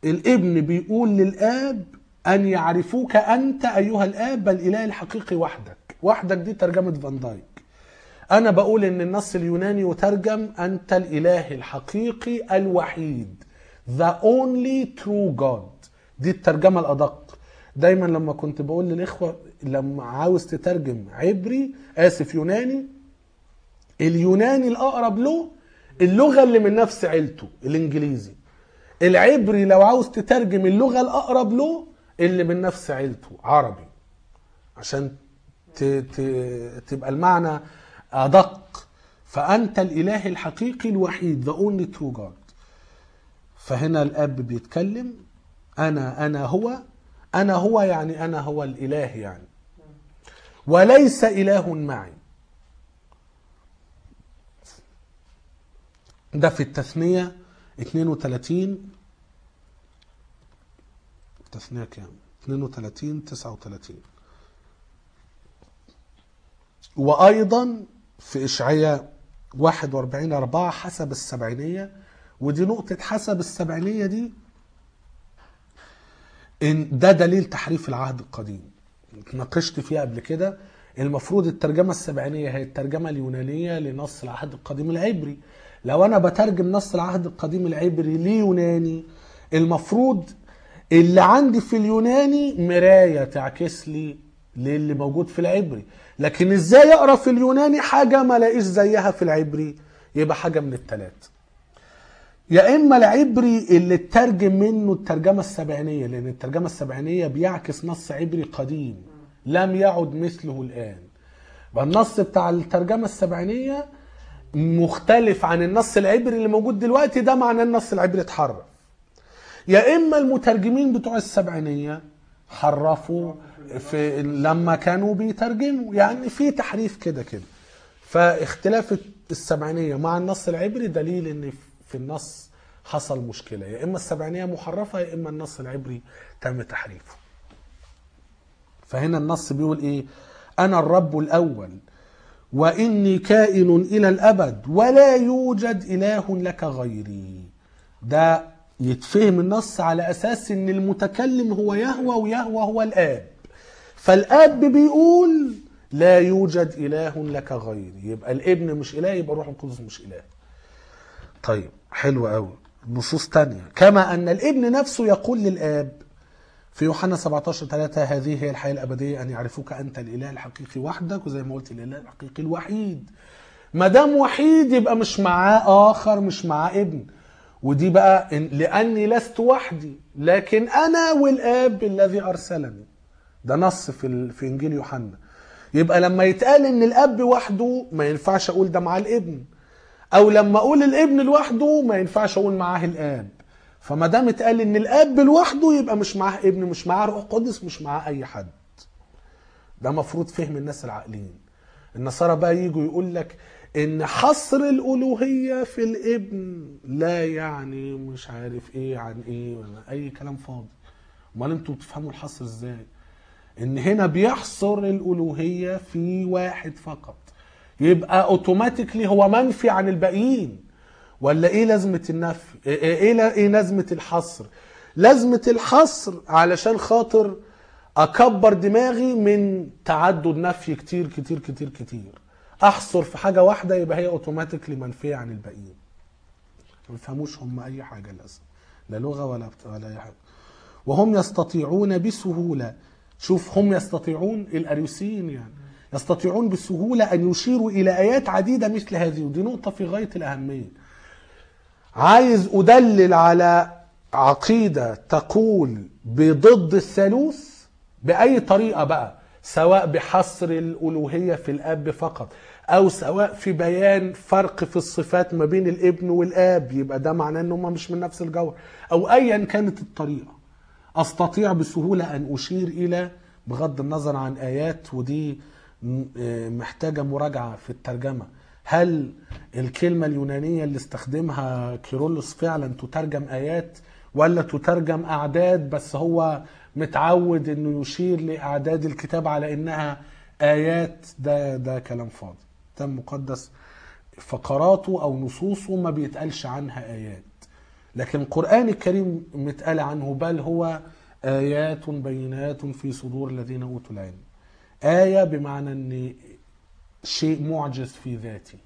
الابن بيقول للاب ان يعرفوك انت ايها الاب بل الاله الحقيقي وحدك وحدك دي ترجمه فان دايك انا بقول ان النص اليوناني يترجم انت الاله الحقيقي الوحيد the only true God دي الترجمه الادق دايما لما كنت بقول للاخوه لما عاوز تترجم عبري اسف يوناني اليوناني الاقرب له اللغه اللي من نفس عيلته الانجليزي العبري لو عاوز تترجم اللغه الاقرب له اللي من نفس عيلته عربي عشان ت... ت... تبقى المعنى ادق فانت الاله الحقيقي الوحيد the only true God فهنا الاب بيتكلم انا انا هو انا هو يعني انا هو الاله يعني وليس اله معي ده في التثنيه 32 التثنيه كام 32 39 وايضا في اشعياء 41 4 حسب السبعينيه ودي نقطه حسب السبعينيه دي ان ده دليل تحريف العهد القديم اتناقشت فيها قبل كده المفروض الترجمه السبعينيه هي الترجمه اليونانيه لنص العهد القديم العبري لو انا بترجم نص العهد القديم العبري ليوناني المفروض اللي عندي في اليوناني مرايه تعكس لي للي موجود في العبري لكن ازاي اقرا في اليوناني حاجه ما لاقيش زيها في العبري يبقى حاجه من الثلاثه يا اما العبري اللي اترجم منه الترجمه السبعينيه لان الترجمه السبعينيه بيعكس نص عبري قديم لم يعد مثله الان يبقى النص بتاع الترجمه السبعينيه مختلف عن النص العبري اللي موجود دلوقتي ده معناه النص العبري اتحرف يا اما المترجمين بتوع السبعينيه حرفوا في لما كانوا بيترجموا يعني في تحريف كده كده فاختلاف السبعينيه مع النص العبري دليل ان في النص حصل مشكله يا اما السبعينيه محرفه يا اما النص العبري تم تحريفه فهنا النص بيقول ايه انا الرب الاول واني كائن الى الابد ولا يوجد اله لك غيري ده يتفهم النص على اساس ان المتكلم هو يهوى ويهوى هو الاب فالاب بيقول لا يوجد اله لك غيري يبقى الابن مش اله يبقى الروح القدس مش اله طيب حلو قوي نصوص تانية كما ان الابن نفسه يقول للاب في يوحنا 17 3 هذه هي الحياه الابديه ان يعرفوك انت الاله الحقيقي وحدك وزي ما قلت الاله الحقيقي الوحيد ما دام وحيد يبقى مش معاه اخر مش معاه ابن ودي بقى إن لاني لست وحدي لكن انا والاب الذي ارسلني ده نص في ال- في انجيل يوحنا يبقى لما يتقال ان الاب وحده ما ينفعش اقول ده مع الابن او لما اقول الابن لوحده ما ينفعش اقول معاه الاب فما دام اتقال ان الاب لوحده يبقى مش معاه ابن مش معاه روح قدس مش معاه اي حد ده مفروض فهم الناس العاقلين النصارى بقى يجوا يقول لك ان حصر الالوهيه في الابن لا يعني مش عارف ايه عن ايه ولا اي كلام فاضي امال انتوا بتفهموا الحصر ازاي ان هنا بيحصر الالوهيه في واحد فقط يبقى اوتوماتيكلي هو منفي عن الباقيين ولا ايه لازمه النفي ايه ايه, إيه لازمه الحصر لازمه الحصر علشان خاطر اكبر دماغي من تعدد نفي كتير كتير كتير كتير احصر في حاجه واحده يبقى هي اوتوماتيكلي منفيه عن الباقيين ما بيفهموش هم اي حاجه للاسف لا لغه ولا بت- ولا اي حاجه وهم يستطيعون بسهوله شوف هم يستطيعون الاريوسيين يعني يستطيعون بسهوله ان يشيروا الى ايات عديده مثل هذه ودي نقطه في غايه الاهميه عايز ادلل على عقيده تقول بضد الثالوث باي طريقه بقى سواء بحصر الالوهيه في الاب فقط او سواء في بيان فرق في الصفات ما بين الابن والاب يبقى ده معناه ان هم مش من نفس الجوهر او ايا كانت الطريقه استطيع بسهوله ان اشير الى بغض النظر عن ايات ودي م- آه محتاجه مراجعه في الترجمه هل الكلمه اليونانيه اللي استخدمها كيرلس فعلا تترجم ايات ولا تترجم اعداد بس هو متعود انه يشير لاعداد الكتاب على انها ايات ده ده كلام فاضي ده مقدس فقراته او نصوصه ما بيتقالش عنها ايات لكن القرآن الكريم متقال عنه بل هو آيات بينات في صدور الذين أوتوا العلم آية بمعنى أن شيء معجز في ذاته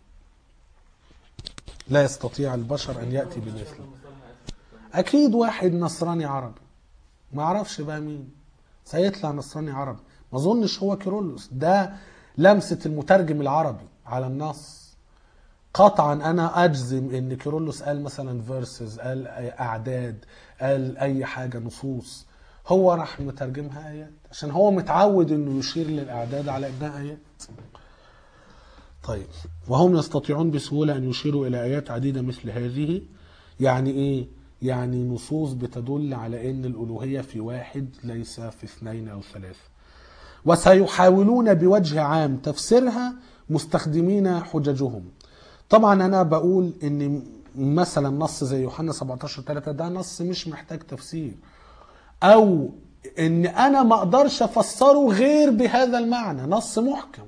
لا يستطيع البشر أن يأتي بمثله أكيد واحد نصراني عربي ما أعرفش بقى مين سيطلع نصراني عربي ما أظنش هو كيرلس ده لمسة المترجم العربي على النص قطعا انا اجزم ان كيرلس قال مثلا فيرسز قال اعداد قال اي حاجه نصوص هو راح مترجمها ايات عشان هو متعود انه يشير للاعداد على انها ايات طيب وهم يستطيعون بسهوله ان يشيروا الى ايات عديده مثل هذه يعني ايه يعني نصوص بتدل على ان الالوهيه في واحد ليس في اثنين او ثلاثه وسيحاولون بوجه عام تفسيرها مستخدمين حججهم طبعا انا بقول ان مثلا نص زي يوحنا 17 3 ده نص مش محتاج تفسير او ان انا ما اقدرش افسره غير بهذا المعنى نص محكم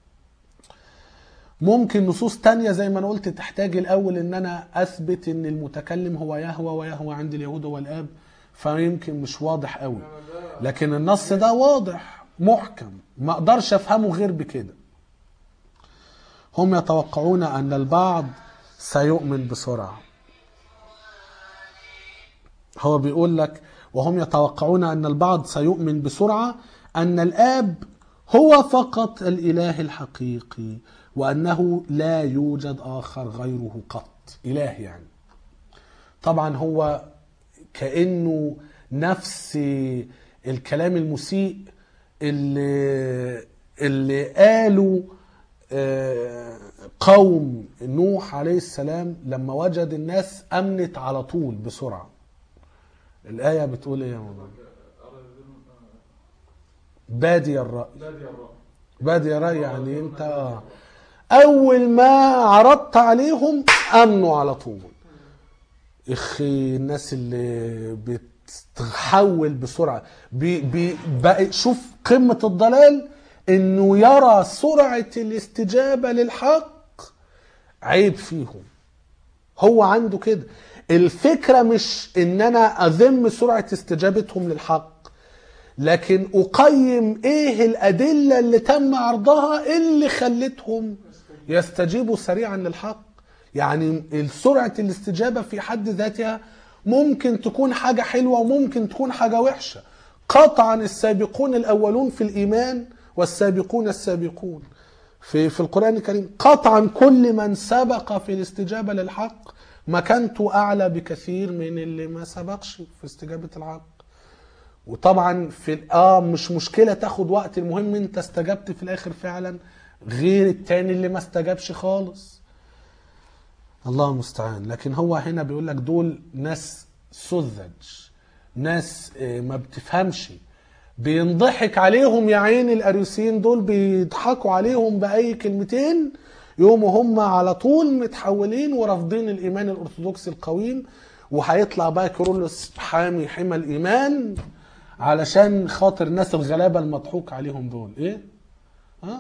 ممكن نصوص تانية زي ما انا قلت تحتاج الاول ان انا اثبت ان المتكلم هو يهوى ويهوى عند اليهود هو الاب فيمكن مش واضح قوي لكن النص ده واضح محكم ما اقدرش افهمه غير بكده هم يتوقعون ان البعض سيؤمن بسرعه هو بيقول لك وهم يتوقعون ان البعض سيؤمن بسرعه ان الاب هو فقط الاله الحقيقي وانه لا يوجد اخر غيره قط اله يعني طبعا هو كانه نفس الكلام المسيء اللي اللي قالوا آه، قوم نوح عليه السلام لما وجد الناس امنت على طول بسرعه الايه بتقول ايه يا مولانا بادي الراي بادي الرأي بادي الراي يعني انت آه. اول ما عرضت عليهم امنوا على طول اخي الناس اللي بتحول بسرعه بي بي بقى شوف قمه الضلال انه يرى سرعه الاستجابه للحق عيب فيهم هو عنده كده الفكره مش ان انا اذم سرعه استجابتهم للحق لكن اقيم ايه الادله اللي تم عرضها اللي خلتهم يستجيبوا سريعا للحق يعني سرعه الاستجابه في حد ذاتها ممكن تكون حاجه حلوه وممكن تكون حاجه وحشه قطعا السابقون الاولون في الايمان والسابقون السابقون في في القران الكريم قطعا كل من سبق في الاستجابه للحق مكانته اعلى بكثير من اللي ما سبقش في استجابه الحق وطبعا في ال- اه مش مشكله تاخد وقت المهم انت استجبت في الاخر فعلا غير التاني اللي ما استجابش خالص الله المستعان لكن هو هنا بيقول لك دول ناس سذج ناس آه، ما بتفهمش بينضحك عليهم يا عين الاريوسيين دول بيضحكوا عليهم باي كلمتين يقوموا هم على طول متحولين ورافضين الايمان الارثوذكسي القويم وهيطلع بقى كيرلس حامي حمى الايمان علشان خاطر الناس الغلابه المضحوك عليهم دول ايه ها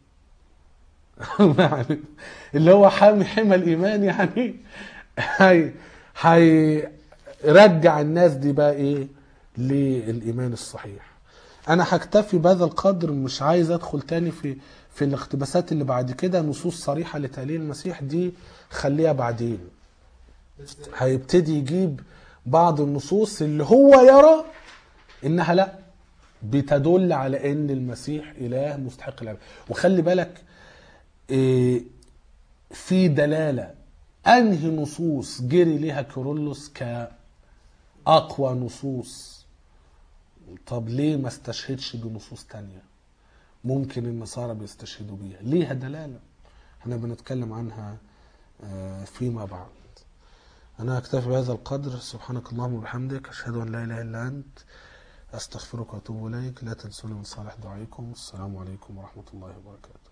يعني اللي هو حامي حمى الايمان يعني هي هيرجع الناس دي بقى ايه للايمان الصحيح انا هكتفي بهذا القدر مش عايز ادخل تاني في في الاقتباسات اللي بعد كده نصوص صريحه لتعليل المسيح دي خليها بعدين بس هيبتدي يجيب بعض النصوص اللي هو يرى انها لا بتدل على ان المسيح اله مستحق العباده وخلي بالك إيه، في دلاله انهي نصوص جري ليها كيرلس كاقوى نصوص طب ليه ما استشهدش بنصوص تانية ممكن النصارى بيستشهدوا بيها ليها دلاله احنا بنتكلم عنها آه، فيما بعد أنا أكتفي بهذا القدر سبحانك اللهم وبحمدك أشهد أن لا إله إلا أنت أستغفرك وأتوب إليك لا تنسوني من صالح دعائكم السلام عليكم ورحمة الله وبركاته